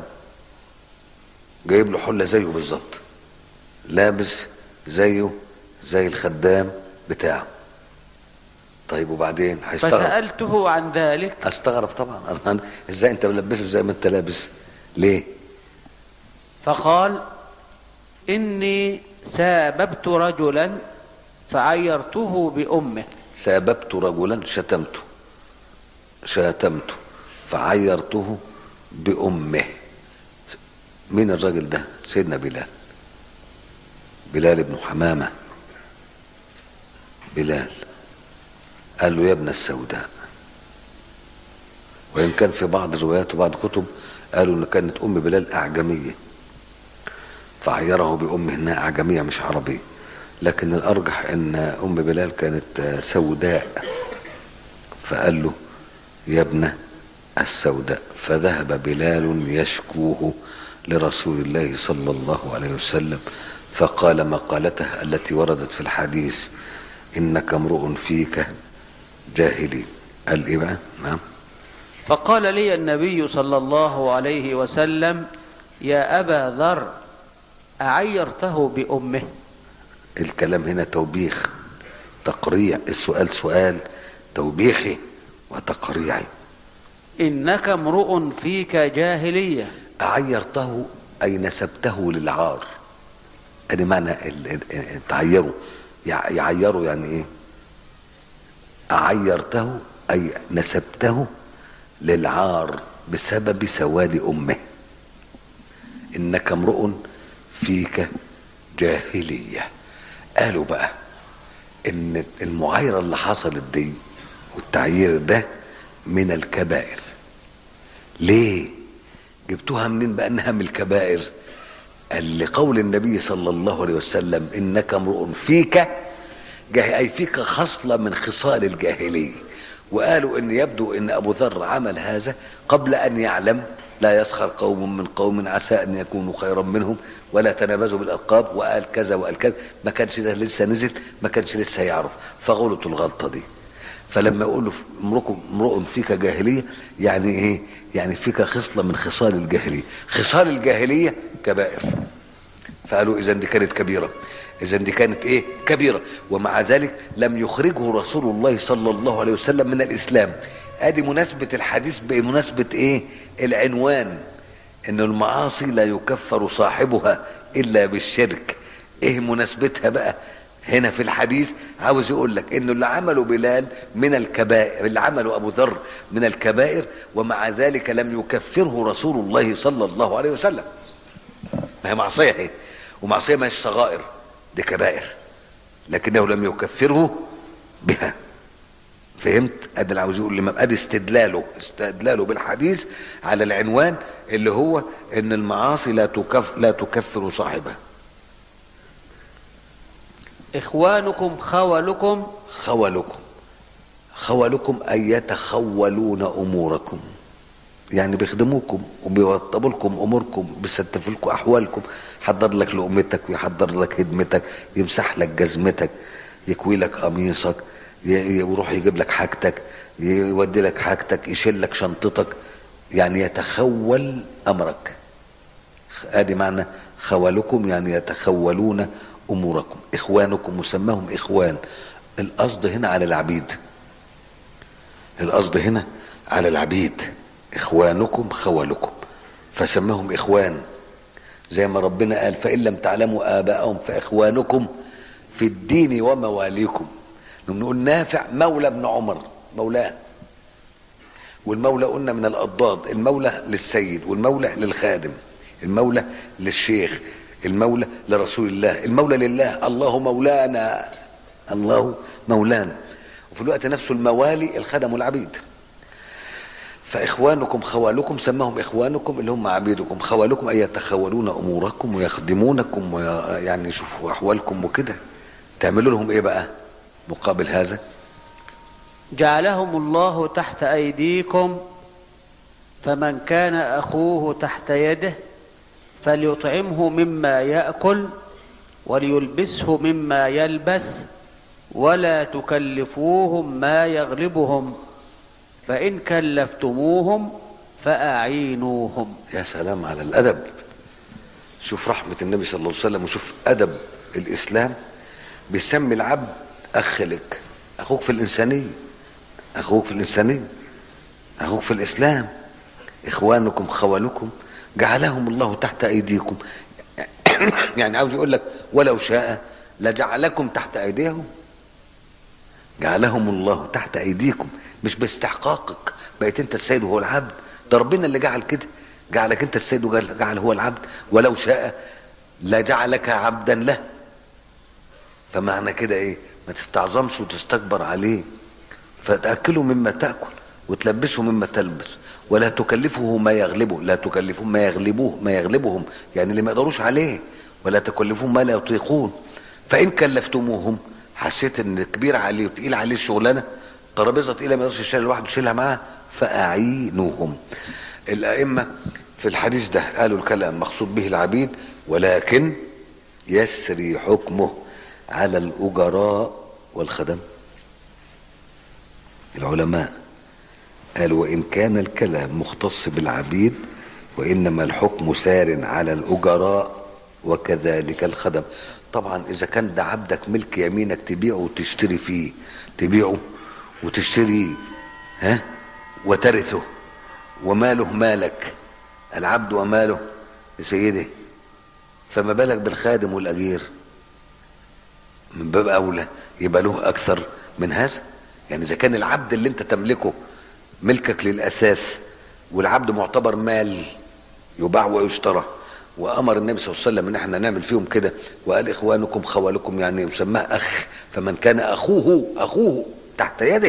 جايب له حلة زيه بالظبط لابس زيه زي الخدام بتاعه طيب وبعدين هيستغرب فسألته عن ذلك استغرب طبعا أنا ازاي انت ملبسه زي ما انت لابس ليه فقال إني ساببت رجلا فعيرته بأمه ساببت رجلا شتمته شتمته فعيرته بأمه مين الراجل ده سيدنا بلال بلال بن حمامة بلال قال له يا ابن السوداء وإن كان في بعض الروايات وبعض الكتب قالوا إن كانت أم بلال أعجمية فعيره بأمه إنها أعجمية مش عربية لكن الأرجح إن أم بلال كانت سوداء فقال له يا ابن السوداء فذهب بلال يشكوه لرسول الله صلى الله عليه وسلم فقال مقالته التي وردت في الحديث إنك امرؤ فيك جاهلي قال إيه بقى نعم فقال لي النبي صلى الله عليه وسلم يا أبا ذر أعيرته بأمه الكلام هنا توبيخ تقريع السؤال سؤال توبيخي وتقريعي إنك امرؤ فيك جاهلية أعيرته أي نسبته للعار أدي معنى ال- ال- ال- تعيره يع- يعيره يعني إيه أعيرته أي نسبته للعار بسبب سواد أمه إنك امرؤ فيك جاهلية قالوا بقى إن المعايرة اللي حصلت دي والتعيير ده من الكبائر ليه جبتوها منين بقى انها من الكبائر قال لقول النبي صلى الله عليه وسلم انك امرؤ فيك جاه اي فيك خصله من خصال الجاهليه وقالوا ان يبدو ان ابو ذر عمل هذا قبل ان يعلم لا يسخر قوم من قوم عسى ان يكونوا خيرا منهم ولا تنابزوا بالالقاب وقال كذا وقال كذا ما كانش ده لسه نزل ما كانش لسه يعرف فغلطوا الغلطه دي فلما يقول له امرؤ امرؤ فيك جاهليه يعني ايه؟ يعني فيك خصله من خصال الجاهليه، خصال الجاهليه كبائر. فقالوا اذا دي كانت كبيره. اذا دي كانت ايه؟ كبيره، ومع ذلك لم يخرجه رسول الله صلى الله عليه وسلم من الاسلام ادي مناسبة الحديث بمناسبة ايه العنوان ان المعاصي لا يكفر صاحبها الا بالشرك ايه مناسبتها بقى هنا في الحديث عاوز يقول لك انه اللي عمله بلال من الكبائر اللي عمله ابو ذر من الكبائر ومع ذلك لم يكفره رسول الله صلى الله عليه وسلم ما هي معصيه اهي ومعصيه ما هيش صغائر دي كبائر لكنه لم يكفره بها فهمت ادي اللي عاوز يقول لما ادي استدلاله استدلاله بالحديث على العنوان اللي هو ان المعاصي لا تكف لا تكفر صاحبها إخوانكم خولكم خولكم خولكم أن يتخولون أموركم يعني بيخدموكم وبيوطبوا لكم اموركم بيستفوا لكم احوالكم حضر لك لقمتك ويحضر لك هدمتك يمسح لك جزمتك يكوي لك قميصك ي- يروح يجيب لك حاجتك يودي لك حاجتك يشيل لك شنطتك يعني يتخول امرك ادي معنى خولكم يعني يتخولون اموركم اخوانكم مسماهم اخوان القصد هنا على العبيد القصد هنا على العبيد اخوانكم خولكم فسماهم اخوان زي ما ربنا قال فان لم تعلموا اباءهم فاخوانكم في الدين ومواليكم نقول نافع مولى ابن عمر مولاه والمولى قلنا من الاضداد المولى للسيد والمولى للخادم المولى للشيخ المولى لرسول الله المولى لله الله مولانا الله مولانا وفي الوقت نفسه الموالي الخدم والعبيد فإخوانكم خوالكم سماهم إخوانكم اللي هم عبيدكم خوالكم أي يتخولون أموركم ويخدمونكم ويعني يشوفوا أحوالكم وكده تعملوا لهم إيه بقى مقابل هذا جعلهم الله تحت أيديكم فمن كان أخوه تحت يده فليطعمه مما يأكل وليلبسه مما يلبس ولا تكلفوهم ما يغلبهم فإن كلفتموهم فأعينوهم يا سلام على الأدب شوف رحمة النبي صلى الله عليه وسلم وشوف أدب الإسلام بيسمي العبد أخ لك أخوك في الإنسانية أخوك في الإنسانية أخوك في الإسلام إخوانكم خوالكم جعلهم الله تحت أيديكم يعني عاوز يقول لك ولو شاء لجعلكم تحت أيديهم جعلهم الله تحت أيديكم مش باستحقاقك بقيت أنت السيد وهو العبد ده ربنا اللي جعل كده جعلك أنت السيد وجعل هو العبد ولو شاء لجعلك عبدا له فمعنى كده ايه ما تستعظمش وتستكبر عليه فتأكله مما تأكل وتلبسه مما تلبس ولا تكلفه ما يغلبه لا تكلفهم ما يغلبوه ما يغلبهم يعني اللي ما يقدروش عليه ولا تكلفهم ما لا يطيقون فإن كلفتموهم حسيت ان كبير عليه وتقيل عليه الشغلانه ترابيزه تقيله ما يقدرش يشيلها لوحده يشيلها معاه فأعينوهم الأئمة في الحديث ده قالوا الكلام مقصود به العبيد ولكن يسري حكمه على الأجراء والخدم العلماء قالوا وإن كان الكلام مختص بالعبيد وإنما الحكم سار على الأجراء وكذلك الخدم طبعا إذا كان ده عبدك ملك يمينك تبيعه وتشتري فيه تبيعه وتشتري ها وترثه وماله مالك العبد وماله لسيده فما بالك بالخادم والأجير من باب أولى يبقى له أكثر من هذا يعني إذا كان العبد اللي أنت تملكه ملكك للأساس والعبد معتبر مال يباع ويشترى وامر النبي صلى الله عليه وسلم ان احنا نعمل فيهم كده وقال اخوانكم خوالكم يعني يسماه اخ فمن كان اخوه اخوه تحت يده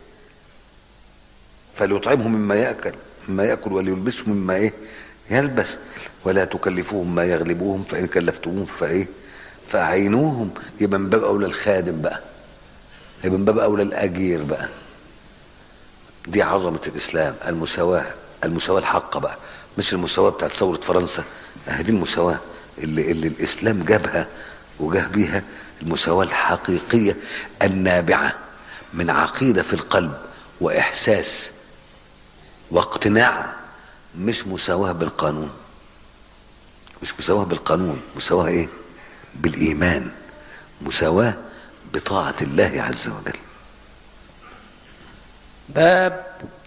فليطعمه مما ياكل مما ياكل وليلبسه مما ايه يلبس ولا تكلفوهم ما يغلبوهم فان كلفتموهم فايه فاعينوهم يبقى من باب اولى الخادم بقى يبقى من باب اولى الاجير بقى دي عظمه الاسلام المساواه المساواه الحقه بقى مش المساواه بتاعت ثوره فرنسا دي المساواه اللي, اللي الاسلام جابها وجاه بيها المساواه الحقيقيه النابعه من عقيده في القلب واحساس واقتناع مش مساواه بالقانون مش مساواه بالقانون مساواه ايه بالايمان مساواه بطاعه الله عز وجل باب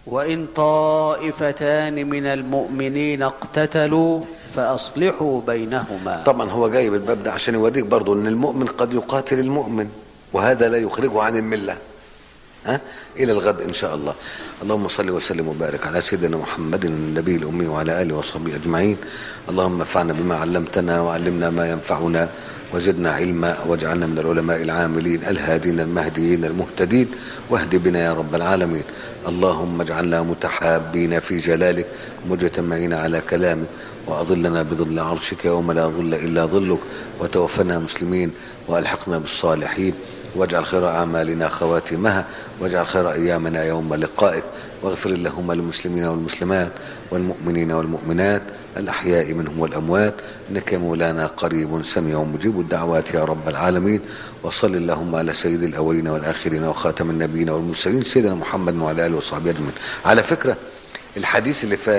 وإن طائفتان من المؤمنين اقتتلوا فأصلحوا بينهما طبعا هو جايب الباب ده عشان يوريك برضو ان المؤمن قد يقاتل المؤمن وهذا لا يخرجه عن المله ها الى الغد ان شاء الله اللهم صل وسلم وبارك على سيدنا محمد النبي الامي وعلى اله وصحبه اجمعين اللهم انفعنا بما علمتنا وعلمنا ما ينفعنا وزدنا علما واجعلنا من العلماء العاملين الهادين المهديين المهتدين واهد بنا يا رب العالمين اللهم اجعلنا متحابين في جلالك مجتمعين على كلامك وأظلنا بظل عرشك يوم لا ظل إلا ظلك وتوفنا مسلمين وألحقنا بالصالحين واجعل خير أعمالنا خواتمها واجعل خير أيامنا يوم لقائك واغفر اللهم للمسلمين والمسلمات والمؤمنين والمؤمنات الأحياء منهم والأموات إنك يا مولانا قريب سميع مجيب الدعوات يا رب العالمين وصل اللهم على سيد الأولين والآخرين وخاتم النبيين والمرسلين سيدنا محمد وعلى آله وصحبه أجمعين على فكرة الحديث اللي فات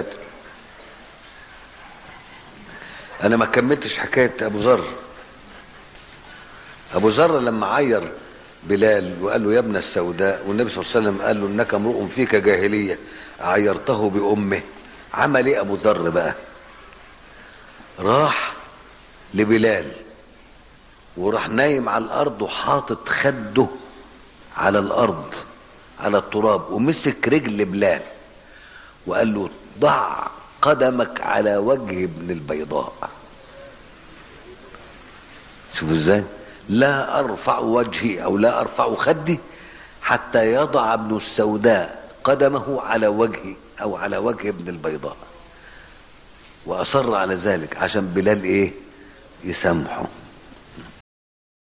انا ما كملتش حكايه ابو ذر ابو ذر لما عير بلال وقال له يا ابن السوداء والنبي صلى الله عليه وسلم قال له انك امرؤ فيك جاهليه عيرته بامه عمل ايه ابو ذر بقى راح لبلال وراح نايم على الارض وحاطط خده على الارض على التراب ومسك رجل بلال وقال له ضع قدمك على وجه ابن البيضاء شوفوا ازاي لا ارفع وجهي او لا ارفع خدي حتى يضع ابن السوداء قدمه على وجهي او على وجه ابن البيضاء واصر على ذلك عشان بلال ايه يسامحه